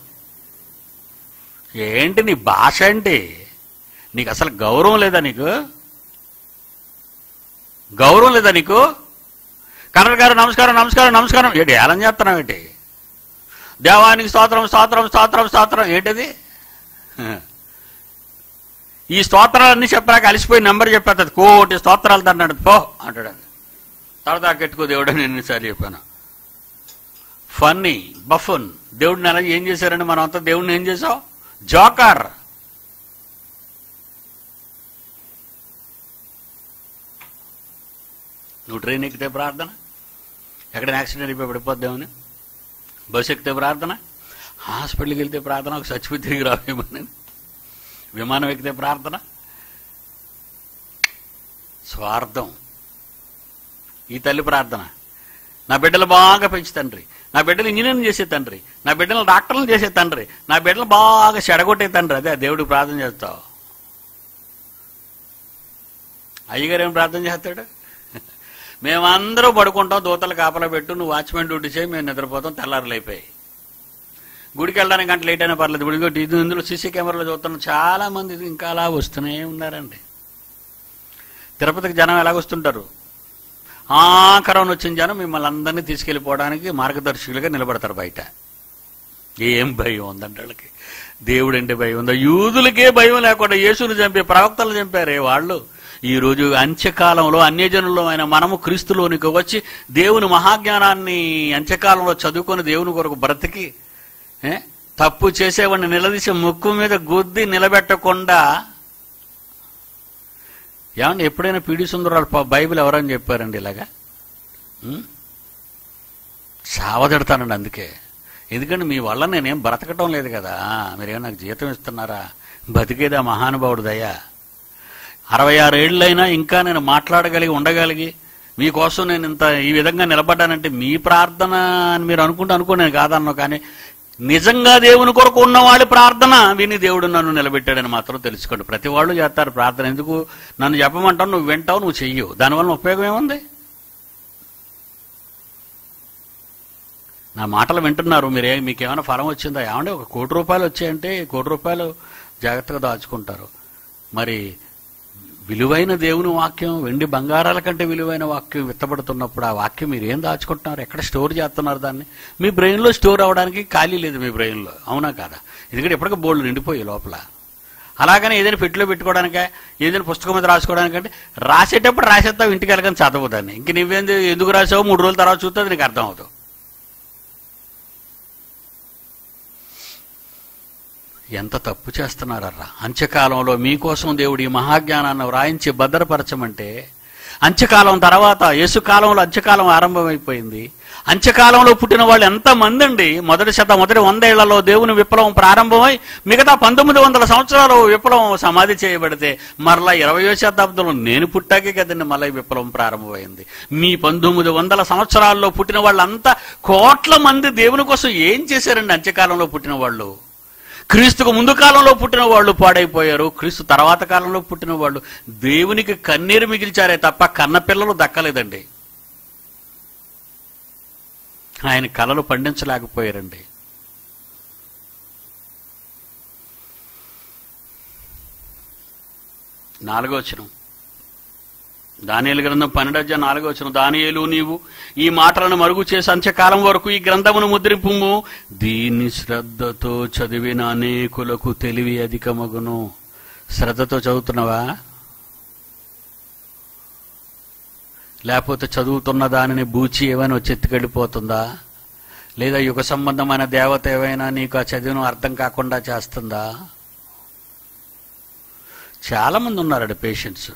ఏంటి నీ భాష ఏంటి నీకు అసలు గౌరవం లేదా నీకు గౌరవం లేదా నీకు కలర్ గారు నమస్కారం నమస్కారం నమస్కారం ఏంటి ఏలం చేస్తున్నావు ఏంటి దేవానికి స్తోత్రం స్తోత్రం స్తోత్రం స్తోత్రం ఏంటిది ఈ స్తోత్రాలన్నీ చెప్పాక అలిసిపోయి నెంబర్ చెప్పేస్తుంది కోటి స్తోత్రాలు అన్నాడు పో అంటాడు తర్వాత కెట్టుకో దేవుడు నేను ఎన్నిసార్లు చెప్పాను ఫన్నీ బఫున్ దేవుడిని ఎలా ఏం చేశారని మనం అంతా దేవుడిని ఏం చేసావు జోకర్ నువ్వు ట్రైన్ ఎక్కితే ప్రార్థన ఎక్కడ యాక్సిడెంట్ అయిపోయి పడిపోద్దామని బస్సు ఎక్కితే ప్రార్థన హాస్పిటల్కి వెళ్తే ప్రార్థన ఒక చచ్చిపోయి తిరిగి రావేమని విమానం ఎక్కితే ప్రార్థన స్వార్థం ఈ తల్లి ప్రార్థన నా బిడ్డలు బాగా పెంచి తండ్రి నా బిడ్డలు ఇంజనీరింగ్ చేసే తండ్రి నా బిడ్డలు డాక్టర్లు చేసే తండ్రి నా బిడ్డలు బాగా చెడగొట్టే తండ్రి అదే దేవుడికి ప్రార్థన చేస్తావు అయ్యగారు ఏం ప్రార్థన చేస్తాడు మేమందరూ పడుకుంటాం దూతలు కాపలా పెట్టు నువ్వు వాచ్మెన్ డ్యూటీ చేయి మేము నిద్రపోతాం తెల్లారులు అయిపోయి గుడికి వెళ్ళడానికి గంట లేట్ అయినా పర్లేదు గుడికి ఇది ఇందులో సీసీ కెమెరాలో చూస్తున్నాం చాలా మంది ఇది ఇంకా అలా వస్తూనే ఉన్నారండి తిరుపతికి జనం ఎలా వస్తుంటారు ఆఖరం వచ్చిన జనం మిమ్మల్ని అందరినీ తీసుకెళ్ళిపోవడానికి మార్గదర్శకులుగా నిలబడతారు బయట ఏం భయం ఉందంటే వాళ్ళకి దేవుడు అంటే భయం ఉందా యూదులకే భయం లేకుండా యేసుని చంపే ప్రవక్తలు చంపారే వాళ్ళు ఈ రోజు అంత్యకాలంలో అన్యజనుల్లో అయిన మనము క్రీస్తులోనికి వచ్చి దేవుని మహాజ్ఞానాన్ని అంత్యకాలంలో చదువుకొని దేవుని కొరకు బ్రతికి ఏ? తప్పు చేసేవాడిని నిలదీసి ముక్కు మీద గుద్ది నిలబెట్టకుండా ఏమండి ఎప్పుడైనా పీడి సుందరాలు ప- బైబిల్ ఎవరని చెప్పారండి ఇలాగా ఉం? సావదెడతానండి అందుకే ఎందుకంటే మీ వల్ల నేనేం బ్రతకటం లేదు కదా మీరేమో నాకు జీతం ఇస్తున్నారా బతికేదా మహానుభావుడు దయా అరవై ఆరు ఏళ్ళైనా ఇంకా నేను మాట్లాడగలిగి ఉండగలిగి మీకోసం నేను ఇంత ఈ విధంగా నిలబడ్డానంటే మీ ప్రార్థన అని మీరు అనుకుంటే అనుకో నేను కాదన్నా కానీ నిజంగా దేవుని కొరకు ఉన్నవాడి ప్రార్థన విని దేవుడు నన్ను నిలబెట్టాడని మాత్రం తెలుసుకోండి ప్రతి వాళ్ళు చేస్తారు ప్రార్థన ఎందుకు నన్ను చెప్పమంటావు నువ్వు వింటావు నువ్వు చెయ్యవు దానివల్ల ఉపయోగం ఏముంది నా మాటలు వింటున్నారు మీరే మీకేమైనా ఫలం వచ్చిందా ఏమంటే ఒక కోటి రూపాయలు వచ్చాయంటే కోటి రూపాయలు జాగ్రత్తగా దాచుకుంటారు మరి విలువైన దేవుని వాక్యం వెండి బంగారాల కంటే విలువైన వాక్యం విత్తబడుతున్నప్పుడు ఆ వాక్యం మీరు ఏం దాచుకుంటున్నారు ఎక్కడ స్టోర్ చేస్తున్నారు దాన్ని మీ బ్రెయిన్లో స్టోర్ అవడానికి ఖాళీ లేదు మీ బ్రెయిన్లో అవునా కాదా ఎందుకంటే ఎప్పటికీ బోల్డ్ నిండిపోయి లోపల అలాగనే ఏదైనా పెట్టిలో పెట్టుకోవడానికే ఏదైనా పుస్తకం మీద రాసుకోవడానికంటే రాసేటప్పుడు రాసేస్తావు ఇంటికి వెళ్ళగానే చదవవు దాన్ని ఇంక నువ్వేంది ఎందుకు రాసావు మూడు రోజుల తర్వాత చూస్తే అది నీకు అర్థం అవుతావు ఎంత తప్పు చేస్తున్నారర్రా అంత్యకాలంలో మీకోసం దేవుడు ఈ మహాజ్ఞానాన్ని వ్రాయించి భద్రపరచమంటే అంత్యకాలం తర్వాత యేసుకాలంలో అంత్యకాలం ఆరంభమైపోయింది అంత్యకాలంలో పుట్టిన వాళ్ళు ఎంతమంది అండి మొదటి శత మొదటి వందేళ్లలో దేవుని విప్లవం ప్రారంభమై మిగతా పంతొమ్మిది వందల సంవత్సరాలు విప్లవం సమాధి చేయబడితే మరలా ఇరవయో శతాబ్దంలో నేను పుట్టాకే కదండి మళ్ళీ ఈ విప్లవం ప్రారంభమైంది మీ పంతొమ్మిది వందల సంవత్సరాల్లో పుట్టిన వాళ్ళంతా కోట్ల మంది దేవుని కోసం ఏం చేశారండి అంత్యకాలంలో పుట్టిన వాళ్ళు క్రీస్తుకు ముందు కాలంలో పుట్టిన వాళ్ళు పాడైపోయారు క్రీస్తు తర్వాత కాలంలో పుట్టిన వాళ్ళు దేవునికి కన్నీరు మిగిల్చారే తప్ప కన్న పిల్లలు దక్కలేదండి ఆయన కలలు పండించలేకపోయారండి నాలుగో వచనం దానియేలు గ్రంథం పన్నెండు అధ్యాయం నాలుగో వచనం దానియేలు నీవు ఈ మాటలను మరుగు చేసి అంత్యకాలం వరకు ఈ గ్రంథమును ముద్రింపుము దీన్ని శ్రద్ధతో చదివిన అనేకులకు తెలివి అధికమగును శ్రద్ధతో చదువుతున్నావా లేకపోతే చదువుతున్న దానిని బూచి ఏమైనా వచ్చి ఎత్తుకెళ్ళిపోతుందా లేదా యుగ సంబంధమైన దేవత ఏమైనా నీకు ఆ చదువును అర్థం కాకుండా చేస్తుందా చాలా మంది ఉన్నారట పేషెంట్స్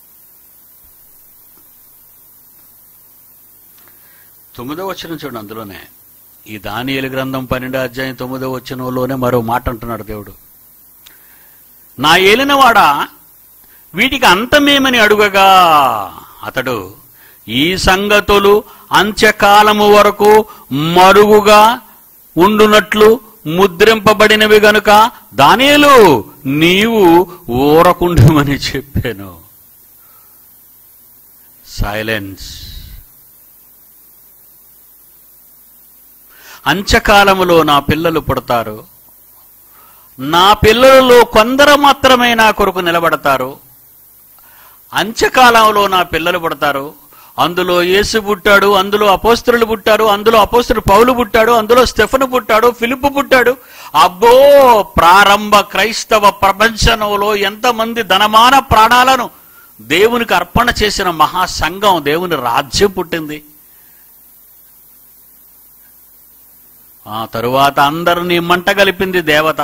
తొమ్మిదో వచ్చిన చూడండి అందులోనే ఈ దానియేలు గ్రంథం పన్నెండో అధ్యాయం తొమ్మిదో వచ్చినలోనే మరో మాట అంటున్నాడు దేవుడు నా ఏలినవాడా వీటికి అంతమేమని అడుగగా అతడు ఈ సంగతులు అంత్యకాలము వరకు మరుగుగా ఉండునట్లు ముద్రింపబడినవి గనుక దానియేలు నీవు ఊరకుండమని చెప్పాను సైలెన్స్ అంత్యకాలములో నా పిల్లలు పుడతారు నా పిల్లలలో కొందరు మాత్రమే నా కొరకు నిలబడతారు అంత్యకాలంలో నా పిల్లలు పుడతారు అందులో యేసు పుట్టాడు అందులో అపోస్తులు పుట్టారు అందులో అపోస్తులు పౌలు పుట్టాడు అందులో స్టెఫను పుట్టాడు ఫిలిప్ పుట్టాడు అబ్బో ప్రారంభ క్రైస్తవ ప్రపంచంలో ఎంతమంది ధనమాన ప్రాణాలను దేవునికి అర్పణ చేసిన మహాసంఘం దేవుని రాజ్యం పుట్టింది ఆ తరువాత అందరినీ మంట కలిపింది దేవత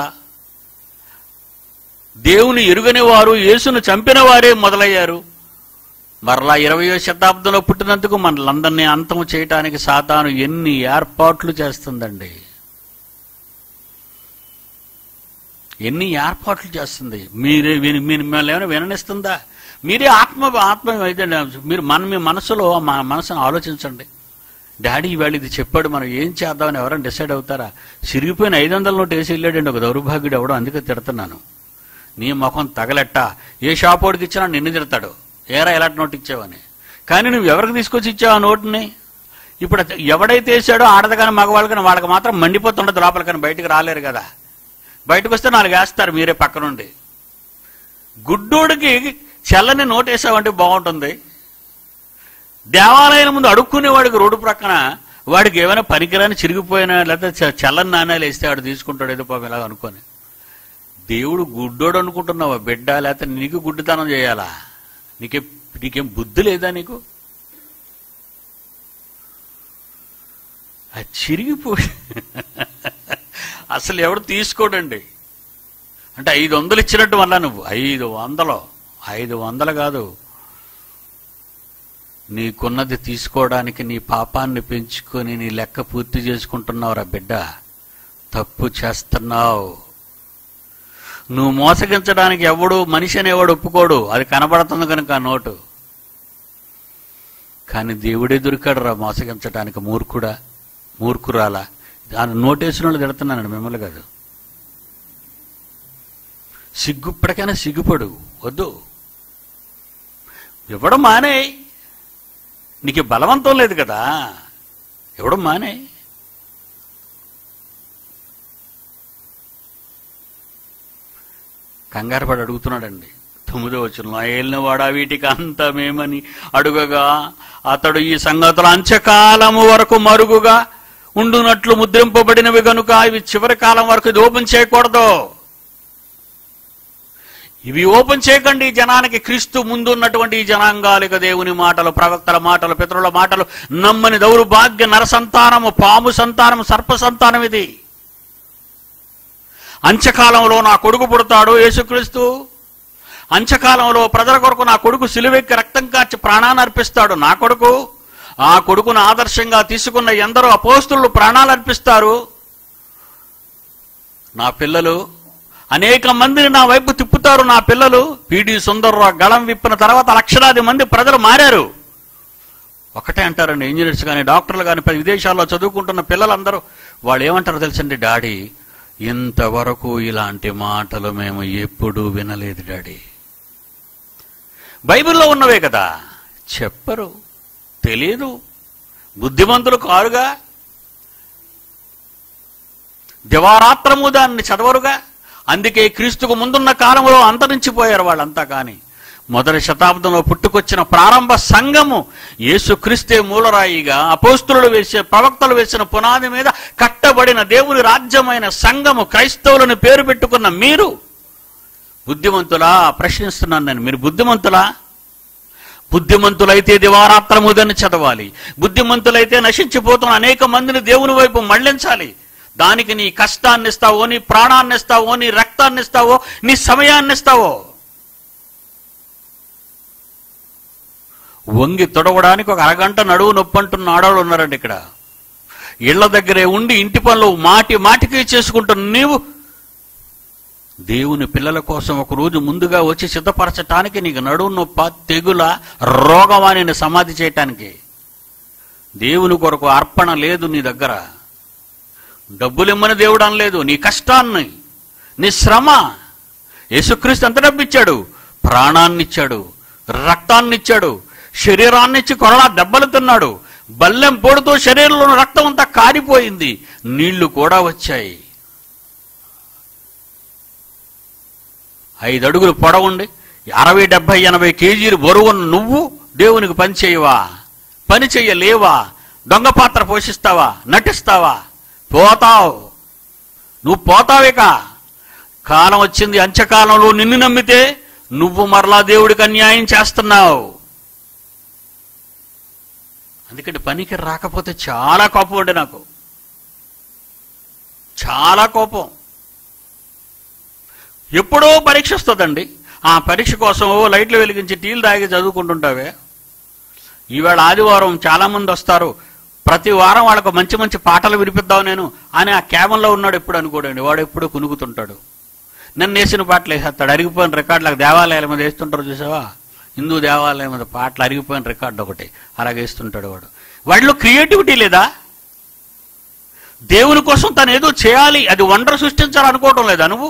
దేవుని ఎరుగని వారు యేసును చంపిన వారే మొదలయ్యారు మరలా ఇరవయో శతాబ్దంలో పుట్టినందుకు మనలందరినీ అంతం చేయటానికి సాతాను ఎన్ని ఏర్పాట్లు చేస్తుందండి ఎన్ని ఏర్పాట్లు చేస్తుంది మీరే విని మీరు మిమ్మల్ని ఏమైనా విననిస్తుందా మీరే ఆత్మ ఆత్మ అయితే మీరు మన మీ మనసులో మన మనసును ఆలోచించండి డాడీ ఇవాళ ఇది చెప్పాడు మనం ఏం చేద్దామని ఎవరైనా డిసైడ్ అవుతారా సిరిగిపోయిన ఐదు వందల నోటు వేసి వెళ్ళాడండి ఒక దౌర్భాగ్యుడు ఎవడో అందుకే తిడుతున్నాను నీ ముఖం తగలెట్ట ఏ షాప్ వాడికి ఇచ్చినా నిన్ను తిడతాడు ఏరా ఎలాంటి నోటు ఇచ్చావని కానీ నువ్వు ఎవరికి తీసుకొచ్చి ఇచ్చావు ఆ నోటుని ఇప్పుడు అది ఎవడైతే వేసాడో ఆడదు కానీ మగవాళ్ళు కానీ వాళ్ళకి మాత్రం మండిపోతుండదు లోపల కానీ బయటికి రాలేరు కదా బయటకు వస్తే నాలుగు వేస్తారు మీరే పక్క నుండి గుడ్డోడికి చల్లని నోటు వేసావంటే బాగుంటుంది దేవాలయం ముందు అడుక్కునేవాడికి రోడ్డు ప్రక్కన వాడికి ఏమైనా పనికిరాని చిరిగిపోయినా లేకపోతే చ- చల్లని నాణ్యాలు వేస్తే వాడు తీసుకుంటాడు ఏదో పాపం ఇలా అనుకొని దేవుడు గుడ్డోడు అనుకుంటున్నావా బిడ్డ లేకపోతే నీకు గుడ్డితనం చేయాలా నీకే నీకేం బుద్ధి లేదా నీకు అది చిరిగిపోయి అసలు ఎవడు తీసుకోడండి అంటే ఐదు వందలు ఇచ్చినట్టు వల్ల నువ్వు ఐదు వందలు ఐదు వందలు కాదు నీకున్నది తీసుకోవడానికి నీ పాపాన్ని పెంచుకొని నీ లెక్క పూర్తి చేసుకుంటున్నావురా బిడ్డ తప్పు చేస్తున్నావు నువ్వు మోసగించడానికి ఎవడు మనిషి అనేవాడు ఒప్పుకోడు అది కనబడుతుంది కనుక ఆ నోటు కానీ దేవుడే దొరికాడు రా మోసగించడానికి మూర్ఖుడా మూర్ఖురాలా దాని నోటేసిన వాళ్ళు తిడుతున్నాను మిమ్మల్ని కాదు సిగ్గు ఇప్పటికైనా సిగ్గుపడు వద్దు ఇవ్వడం మానే నీకు బలవంతం లేదు కదా ఇవ్వడం మానే కంగారు పడి అడుగుతున్నాడండి తొమ్మిదో వచ్చిన ఏలిన వాడా వీటికి అంతమేమని అడుగగా అతడు ఈ సంగతులు అంత్యకాలము వరకు మరుగుగా ఉండునట్లు ముద్రింపబడినవి గనుక ఇవి చివరి కాలం వరకు ఇది ఓపెన్ చేయకూడదు ఇవి ఓపెన్ చేయకండి ఈ జనానికి క్రీస్తు ముందున్నటువంటి ఈ జనాంగాలిక దేవుని మాటలు ప్రవక్తల మాటలు పితరుల మాటలు నమ్మని దౌర్భాగ్య నర సంతానము పాము సంతానము సర్ప సంతానం ఇది అంత్యకాలంలో నా కొడుకు పుడతాడు యేసుక్రీస్తు అంత్యకాలంలో ప్రజల కొరకు నా కొడుకు సిలువెక్కి రక్తం కార్చి ప్రాణాన్ని అర్పిస్తాడు నా కొడుకు ఆ కొడుకును ఆదర్శంగా తీసుకున్న ఎందరో అపోస్తులు ప్రాణాలు అర్పిస్తారు నా పిల్లలు అనేక మందిని నా వైపు తిప్పుతారు నా పిల్లలు పీడి సుందర్రావు గళం విప్పిన తర్వాత లక్షలాది మంది ప్రజలు మారారు ఒకటే అంటారండి ఇంజనీర్స్ కానీ డాక్టర్లు కానీ పది విదేశాల్లో చదువుకుంటున్న పిల్లలందరూ వాళ్ళు ఏమంటారు తెలుసండి డాడీ ఇంతవరకు ఇలాంటి మాటలు మేము ఎప్పుడూ వినలేదు డాడీ బైబిల్లో ఉన్నవే కదా చెప్పరు తెలియదు బుద్ధిమంతులు కారుగా దివారాత్రము దాన్ని చదవరుగా అందుకే క్రీస్తుకు ముందున్న కాలంలో అంతరించిపోయారు వాళ్ళంతా కానీ మొదటి శతాబ్దంలో పుట్టుకొచ్చిన ప్రారంభ సంఘము యేసుక్రీస్తే మూలరాయిగా అపోస్తులు వేసే ప్రవక్తలు వేసిన పునాది మీద కట్టబడిన దేవుని రాజ్యమైన సంఘము క్రైస్తవులను పేరు పెట్టుకున్న మీరు బుద్ధిమంతులా ప్రశ్నిస్తున్నాను నేను మీరు బుద్ధిమంతులా బుద్ధిమంతులైతే దివారాత్రముదని చదవాలి బుద్ధిమంతులైతే నశించిపోతున్న అనేక మందిని దేవుని వైపు మళ్లించాలి దానికి నీ కష్టాన్ని ఇస్తావో నీ ప్రాణాన్ని ఇస్తావో నీ రక్తాన్ని ఇస్తావో నీ సమయాన్ని ఇస్తావో వంగి తొడవడానికి ఒక అరగంట నడువు నొప్పి అంటున్న ఆడవాళ్ళు ఉన్నారండి ఇక్కడ ఇళ్ల దగ్గరే ఉండి ఇంటి పనులు మాటి మాటికి చేసుకుంటున్న నీవు దేవుని పిల్లల కోసం ఒక రోజు ముందుగా వచ్చి సిద్ధపరచటానికి నీకు నడువు నొప్ప తెగుల రోగవాణిని సమాధి చేయటానికి దేవుని కొరకు అర్పణ లేదు నీ దగ్గర డబ్బులిమ్మని దేవుడు అనలేదు నీ కష్టాన్ని నీ శ్రమ యేసుక్రీస్తు ఎంత డబ్బిచ్చాడు ప్రాణాన్నిచ్చాడు రక్తాన్నిచ్చాడు శరీరాన్నిచ్చి కొరడా దెబ్బలు తిన్నాడు బల్లెం పొడుతూ శరీరంలో ఉన్న రక్తం అంతా కారిపోయింది నీళ్లు కూడా వచ్చాయి ఐదు అడుగులు పొడవుండి అరవై డెబ్బై ఎనభై కేజీలు బరువున్న నువ్వు దేవునికి పని చేయవా పని చెయ్యలేవా దొంగ పాత్ర పోషిస్తావా నటిస్తావా పోతావు నువ్వు పోతావేక కాలం వచ్చింది అంత్యకాలంలో నిన్ను నమ్మితే నువ్వు మరలా దేవుడికి అన్యాయం చేస్తున్నావు అందుకని పనికి రాకపోతే చాలా కోపం ఉండే నాకు చాలా కోపం ఎప్పుడో పరీక్ష వస్తుందండి ఆ పరీక్ష కోసం ఓ లైట్లు వెలిగించి టీలు తాగి చదువుకుంటుంటావే ఈవేళ ఆదివారం చాలా మంది వస్తారు ప్రతి వారం వాళ్ళకు మంచి మంచి పాటలు వినిపిద్దాం నేను అని ఆ క్యాబన్లో ఉన్నాడు ఎప్పుడు అనుకోడండి వాడు ఎప్పుడు కునుకుతుంటాడు నన్ను వేసిన పాటలు వేసేస్తాడు అరిగిపోయిన రికార్డులకు దేవాలయాల మీద వేస్తుంటారు చూసావా హిందూ దేవాలయం మీద పాటలు అరిగిపోయిన రికార్డు ఒకటి అలాగే వేస్తుంటాడు వాడు వాడిలో క్రియేటివిటీ లేదా దేవుని కోసం తను ఏదో చేయాలి అది వండర్ సృష్టించాలనుకోవటం లేదా నువ్వు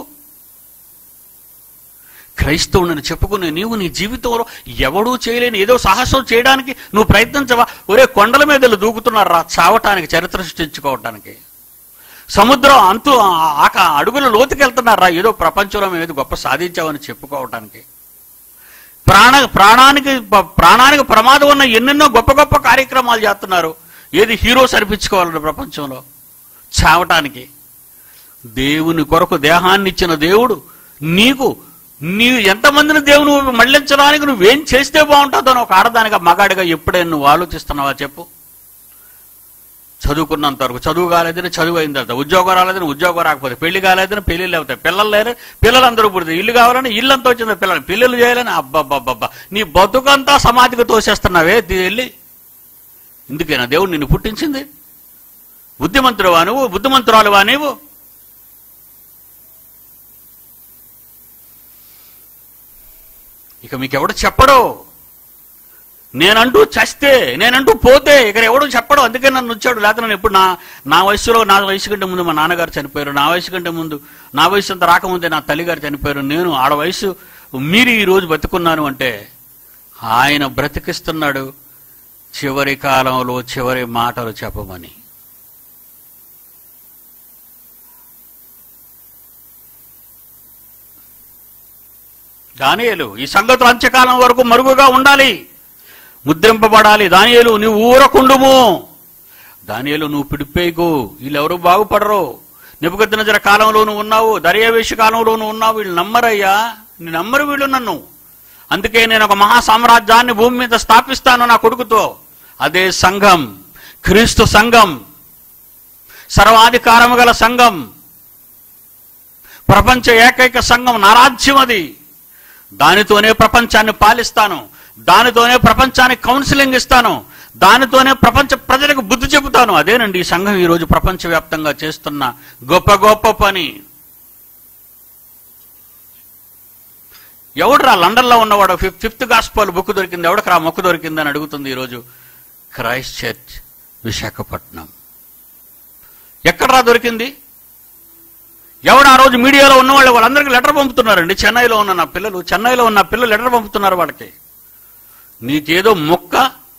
క్రైస్తవుని చెప్పుకునే నీవు నీ జీవితంలో ఎవడూ చేయలేని ఏదో సాహసం చేయడానికి నువ్వు ప్రయత్నించవా ఒరే కొండల మీద దూకుతున్నారు రా చావటానికి చరిత్ర సృష్టించుకోవటానికి సముద్రం అంతు ఆక అడుగుల లోతుకెళ్తున్నారా ఏదో ప్రపంచంలో మేము ఏదో గొప్ప సాధించామని చెప్పుకోవటానికి ప్రాణ ప్రాణానికి ప- ప్రాణానికి ప్రమాదం ఉన్న ఎన్నెన్నో గొప్ప గొప్ప కార్యక్రమాలు చేస్తున్నారు ఏది హీరోస్ అనిపించుకోవాలని ప్రపంచంలో చావటానికి దేవుని కొరకు దేహాన్ని ఇచ్చిన దేవుడు నీకు నీవు ఎంతమందిని దేవుని వైపు మళ్లించడానికి నువ్వేం చేస్తే బాగుంటుందో అని ఒక ఆడదానిగా మగాడిగా ఎప్పుడైనా నువ్వు ఆలోచిస్తున్నావా చెప్పు చదువుకున్నంత వరకు చదువు కాలేదని చదువు అయిన తర్వాత ఉద్యోగం రాలేదని ఉద్యోగం రాకపోతే పెళ్లి కాలేదని పెళ్లిళ్ళు అవుతాయి పిల్లలు లేరు పిల్లలందరూ పుడితే ఇల్లు కావాలని ఇల్లంతా వచ్చింది పిల్లలు పిల్లలు చేయాలని అబ్బబ్బబ్బబ్బా నీ బతుకంతా సమాధికి తోసేస్తున్నావే ది- వెళ్ళి ఇందుకేనా దేవుడు నిన్ను పుట్టించింది బుద్ధిమంతుడువా నువ్వు బుద్ధిమంతురాలువా నీవు ఇక మీకెవడు చెప్పడు నేనంటూ చస్తే నేనంటూ పోతే ఇక్కడ ఎవడు చెప్పడు అందుకే నన్ను వచ్చాడు లేకపోతే నేను ఎప్పుడు నా నా వయసులో నా వయసు కంటే ముందు మా నాన్నగారు చనిపోయారు నా వయసు కంటే ముందు నా వయసు అంత రాకముందే నా తల్లిగారు చనిపోయారు నేను ఆడ వయసు మీరు ఈ రోజు బతుకున్నాను అంటే ఆయన బ్రతికిస్తున్నాడు చివరి కాలంలో చివరి మాటలు చెప్పమని దానియేలు ఈ సంగతులు అంత్యకాలం వరకు మరుగుగా ఉండాలి ముద్రింపబడాలి దానియేలు నువ్వు ఊరకుండుము దానియేలు నువ్వు పిడిపేయకు వీళ్ళెవరు బాగుపడరు నిపుగద్దినజర కాలంలో నువ్వు ఉన్నావు దర్యావేశ కాలంలో నువ్వు ఉన్నావు వీళ్ళు నమ్మరయ్యా నీ నమ్మరు వీళ్ళు నన్ను అందుకే నేను ఒక మహా సామ్రాజ్యాన్ని భూమి మీద స్థాపిస్తాను నా కొడుకుతో అదే సంఘం క్రీస్తు సంఘం సర్వాధికారము గల సంఘం ప్రపంచ ఏకైక సంఘం నా రాజ్యం అది దానితోనే ప్రపంచాన్ని పాలిస్తాను దానితోనే ప్రపంచానికి కౌన్సిలింగ్ ఇస్తాను దానితోనే ప్రపంచ ప్రజలకు బుద్ధి చెబుతాను అదేనండి ఈ సంఘం ఈరోజు ప్రపంచవ్యాప్తంగా చేస్తున్న గొప్ప గొప్ప పని ఎవడురా లండన్లో ఉన్నవాడు ఫిఫ్త్ ఫిఫ్త్ గాస్పల్ బుక్ దొరికింది ఎవడికి రా మొక్కు దొరికింది అని అడుగుతుంది ఈరోజు క్రైస్ట్ చర్చ్ విశాఖపట్నం ఎక్కడరా దొరికింది ఎవడు ఆ రోజు మీడియాలో ఉన్నవాళ్ళు వాళ్ళందరికీ లెటర్ పంపుతున్నారండి చెన్నైలో ఉన్న నా పిల్లలు చెన్నైలో ఉన్న నా పిల్లలు లెటర్ పంపుతున్నారు వాళ్ళకి నీకేదో మొక్క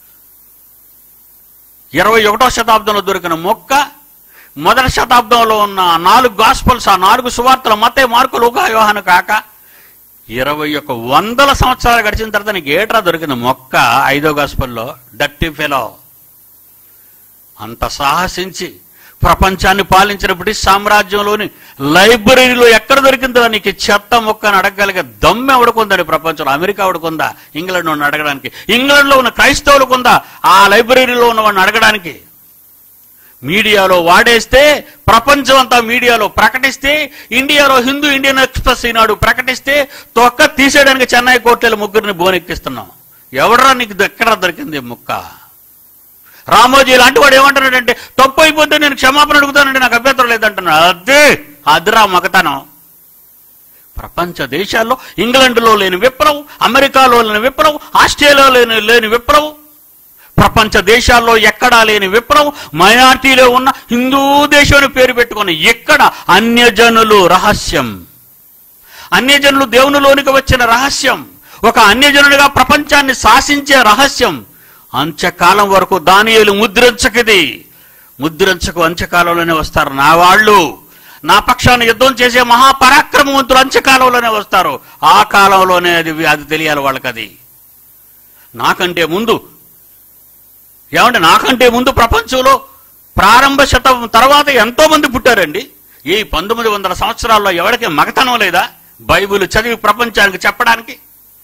ఇరవై ఒకటో శతాబ్దంలో దొరికిన మొక్క మొదటి శతాబ్దంలో ఉన్న ఆ నాలుగు గాస్పల్స్ ఆ నాలుగు సువార్తలు మతే మార్కు లూకా యోహాను కాక ఇరవై ఒక వందల సంవత్సరాలు గడిచిన తర్వాత నీకు ఏట్రా దొరికింది మొక్క ఐదో గాస్పల్లో డట్టి ఫెలో అంత సాహసించి ప్రపంచాన్ని పాలించిన బ్రిటిష్ సామ్రాజ్యంలోని లైబ్రరీలో ఎక్కడ దొరికిందో నీకు ఈ చెత్త మొక్క అని అడగగలిగే దమ్మె ఎవడుకుందని ప్రపంచంలో అమెరికా ఎవడుకుందా ఇంగ్లాండ్ వాడిని అడగడానికి ఇంగ్లాండ్ లో ఉన్న క్రైస్తవులకు ఉందా ఆ లైబ్రరీలో ఉన్న వాడిని అడగడానికి మీడియాలో వాడేస్తే ప్రపంచం అంతా మీడియాలో ప్రకటిస్తే ఇండియాలో హిందూ ఇండియన్ ఎక్స్ప్రెస్ ఈనాడు ప్రకటిస్తే తొక్క తీసేయడానికి చెన్నై కోర్టులో ముగ్గురిని బోనెక్కిస్తున్నాం ఎవడరా నీకు ఎక్కడ దొరికింది ఈ ముక్క రామోజీ ఇలాంటి వాడు ఏమంటున్నాడంటే తప్పు అయిపోతే నేను క్షమాపణ అడుగుతానంటే నాకు అభ్యంతరం లేదంటున్నాడు అదే అదిరా మగతనం ప్రపంచ దేశాల్లో ఇంగ్లాండ్లో లేని విప్లవం అమెరికాలో లేని విప్లవం ఆస్ట్రేలియాలో లేని లేని విప్లవం ప్రపంచ దేశాల్లో ఎక్కడా లేని విప్లవం మైనార్టీలో ఉన్న హిందూ దేశం అని పేరు పెట్టుకుని ఎక్కడ అన్యజనులు రహస్యం అన్యజనులు దేవునిలోనికి వచ్చిన రహస్యం ఒక అన్యజనుడిగా ప్రపంచాన్ని శాసించే రహస్యం అంత్యకాలం వరకు దానియేలు ముద్రించకిది ముద్రించకు అంత్యకాలంలోనే వస్తారు నా వాళ్ళు నా పక్షాన్ని యుద్ధం చేసే మహాపరాక్రమవంతులు అంత్యకాలంలోనే వస్తారు ఆ కాలంలోనే అది అది తెలియాలి వాళ్ళకి అది నాకంటే ముందు ఏమంటే నాకంటే ముందు ప్రపంచంలో ప్రారంభ శతం తర్వాత ఎంతో మంది పుట్టారండి ఈ పంతొమ్మిది వందల సంవత్సరాల్లో ఎవరికి మగతనం లేదా బైబిల్ చదివి ప్రపంచానికి చెప్పడానికి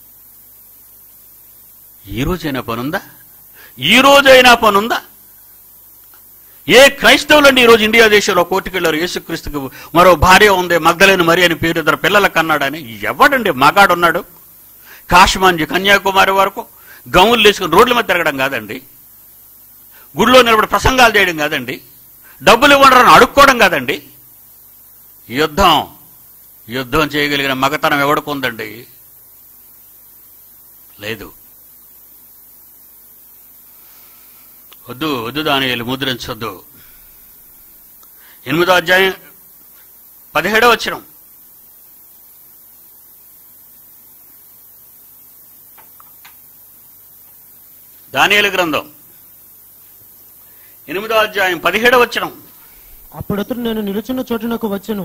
ఈ రోజైనా పనుందా ఈ రోజైనా పనుందా ఏ క్రైస్తవులండి ఈరోజు ఇండియా దేశంలో కోర్టుకెళ్లారు యేసుక్రీస్తుకు మరో భార్య ఉంది మగ్ధలేని మరి అని పేరు ఇద్దరు పిల్లలకు అన్నాడని ఎవడండి మగాడున్నాడు కాశ్మాంజి కన్యాకుమారి వరకు గౌన్లు వేసుకుని రోడ్ల మీద తిరగడం కాదండి గుడిలో నిలబడి ప్రసంగాలు చేయడం కాదండి డబ్బులు ఇవ్వడం అడుక్కోవడం కాదండి యుద్ధం యుద్ధం చేయగలిగిన మగతనం ఎవడుకుందండి లేదు వద్దు వద్దు దాని ముద్రించొద్దు ఎనిమిదో అధ్యాయం పదిహేడో వచ్చిన దానియేలు గ్రంథం ఎనిమిదో అధ్యాయం పదిహేడో వచ్చిన అప్పుడతడు నేను నిలుచున్న చోటునకు వచ్చెను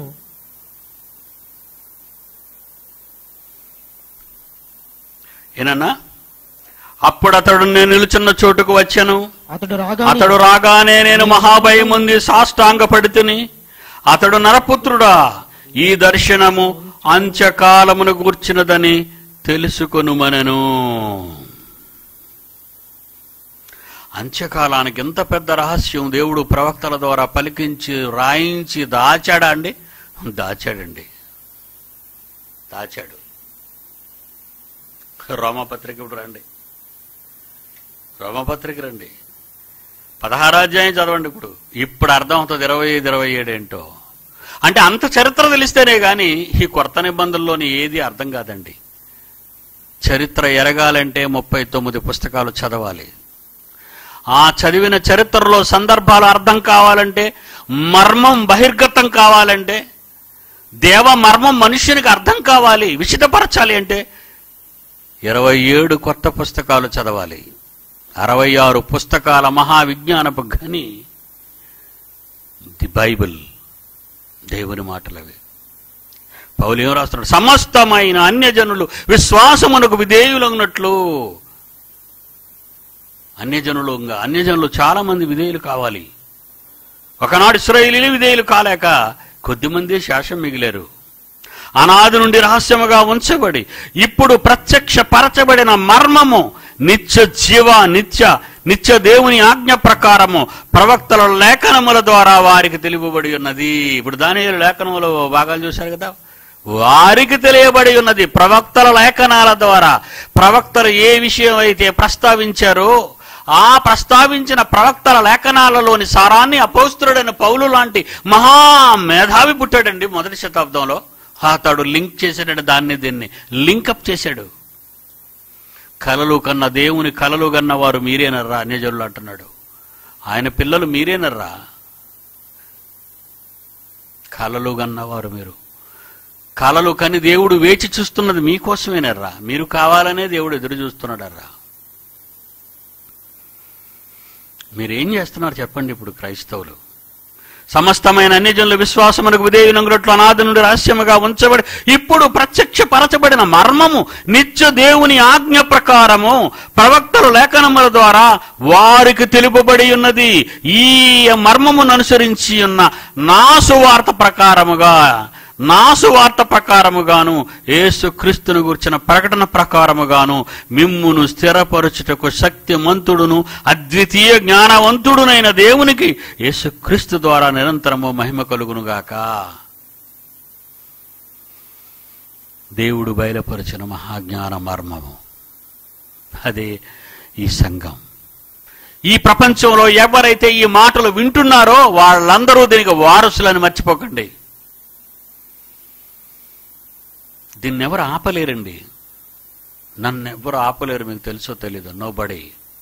ఏనన్నా అప్పుడు అతడు నేను నిలుచున్న చోటుకు వచ్చాను అతడు రాగానే అతడు రాగానే నేను మహాభయముంది సాష్టాంగపడితిని అతడు నరపుత్రుడా ఈ దర్శనము అంత్యకాలమును గూర్చినదని తెలుసుకొనుమనెను అంత్యకాలానికి ఎంత పెద్ద రహస్యం దేవుడు ప్రవక్తల ద్వారా పలికించి రాయించి దాచాడా అండి దాచాడండి దాచాడు రోమపత్రిక ఇప్పుడు రండి రోమపత్రిక రండి పదహారాధ్యాయం చదవండి ఇప్పుడు ఇప్పుడు అర్థం అవుతుంది ఇరవై ఐదు ఇరవై ఏడు ఏంటో అంటే అంత చరిత్ర తెలిస్తేనే గాని ఈ కొత్త నిబంధనలోని ఏది అర్థం కాదండి చరిత్ర ఎరగాలంటే ముప్పై తొమ్మిది పుస్తకాలు చదవాలి ఆ చదివిన చరిత్రలో సందర్భాలు అర్థం కావాలంటే మర్మం బహిర్గతం కావాలంటే దేవ మర్మం మనుష్యునికి అర్థం కావాలి విషితపరచాలి అంటే ఇరవై ఏడు కొత్త పుస్తకాలు చదవాలి అరవై ఆరు పుస్తకాల మహావిజ్ఞానపు గని ది బైబిల్ దేవుని మాటలవి పౌలు ఏం రాస్తున్నాడు సమస్తమైన అన్యజనులు విశ్వాసమునకు విధేయులన్నట్లు అన్యజనులు ఇంకా అన్యజనులు చాలా మంది విధేయులు కావాలి ఒకనాడు ఇస్రాయేలీలు విధేయులు కాలేక కొద్దిమంది శాసనం మిగిలారు అనాది నుండి రహస్యముగా ఉంచబడి ఇప్పుడు ప్రత్యక్ష పరచబడిన మర్మము నిత్య జీవ నిత్య నిత్య దేవుని ఆజ్ఞ ప్రకారము ప్రవక్తల లేఖనముల ద్వారా వారికి తెలుపబడి ఉన్నది ఇప్పుడు దాని లేఖనములు భాగాలు చూశారు కదా వారికి తెలియబడి ఉన్నది ప్రవక్తల లేఖనాల ద్వారా ప్రవక్తలు ఏ విషయం అయితే ప్రస్తావించారో ఆ ప్రస్తావించిన ప్రవక్తల లేఖనాలలోని సారాన్ని అపౌస్తుడైన పౌలు లాంటి మహా మేధావి పుట్టాడండి మొదటి శతాబ్దంలో అతడు లింక్ చేశాడు దాన్ని దీన్ని లింకప్ చేశాడు కలలు కన్న దేవుని కలలు కన్న వారు మీరేనర్రా అన్యజనులు అంటున్నాడు ఆయన పిల్లలు మీరేనర్రా కలలు కన్నవారు మీరు కలలు కని దేవుడు వేచి చూస్తున్నది మీకోసమేనర్రా మీరు కావాలనే దేవుడు ఎదురు చూస్తున్నాడర్రా మీరేం చేస్తున్నారు చెప్పండి ఇప్పుడు క్రైస్తవులు సమస్తమైన అన్ని జనుల విశ్వాసమునకు విధేయునగునట్లు అనాది నుండి రహస్యముగా ఉంచబడి ఇప్పుడు ప్రత్యక్షపరచబడిన మర్మము నిత్య దేవుని ఆజ్ఞ ప్రకారము ప్రవక్తల లేఖనముల ద్వారా వారికి తెలుపబడి ఉన్నది ఈ మర్మమును అనుసరించి ఉన్న నాసు వార్త ప్రకారముగా నాసు వార్త ప్రకారముగాను యేసు క్రీస్తును గురించిన ప్రకటన ప్రకారముగాను మిమ్మును స్థిరపరచుటకు శక్తిమంతుడును అద్వితీయ జ్ఞానవంతుడునైన దేవునికి యేసు క్రీస్తు ద్వారా నిరంతరము మహిమ కలుగునుగాక దేవుడు బయలుపరిచిన మహాజ్ఞాన మర్మము అదే ఈ సంఘం ఈ ప్రపంచంలో ఎవరైతే ఈ మాటలు వింటున్నారో వాళ్ళందరూ దీనికి వారసులని మర్చిపోకండి దీన్ని ఎవరు ఆపలేరండి నన్ను ఎవరు ఆపలేరు మీకు తెలుసో తెలీదు నో బడీ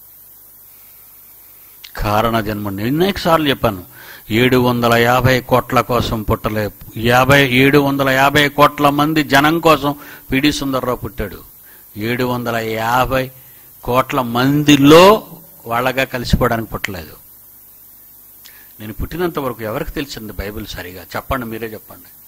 కారణ జన్మ అనేక సార్లు చెప్పాను ఏడు వందల యాభై కోట్ల కోసం పుట్టలే యాభై ఏడు వందల యాభై కోట్ల మంది జనం కోసం పిడి సుందర్రావు పుట్టాడు ఏడు వందల యాభై కోట్ల మందిలో వాళ్ళగా కలిసిపోవడానికి పుట్టలేదు నేను పుట్టినంత వరకు ఎవరికి తెలిసింది బైబిల్ సరిగా చెప్పండి మీరే చెప్పండి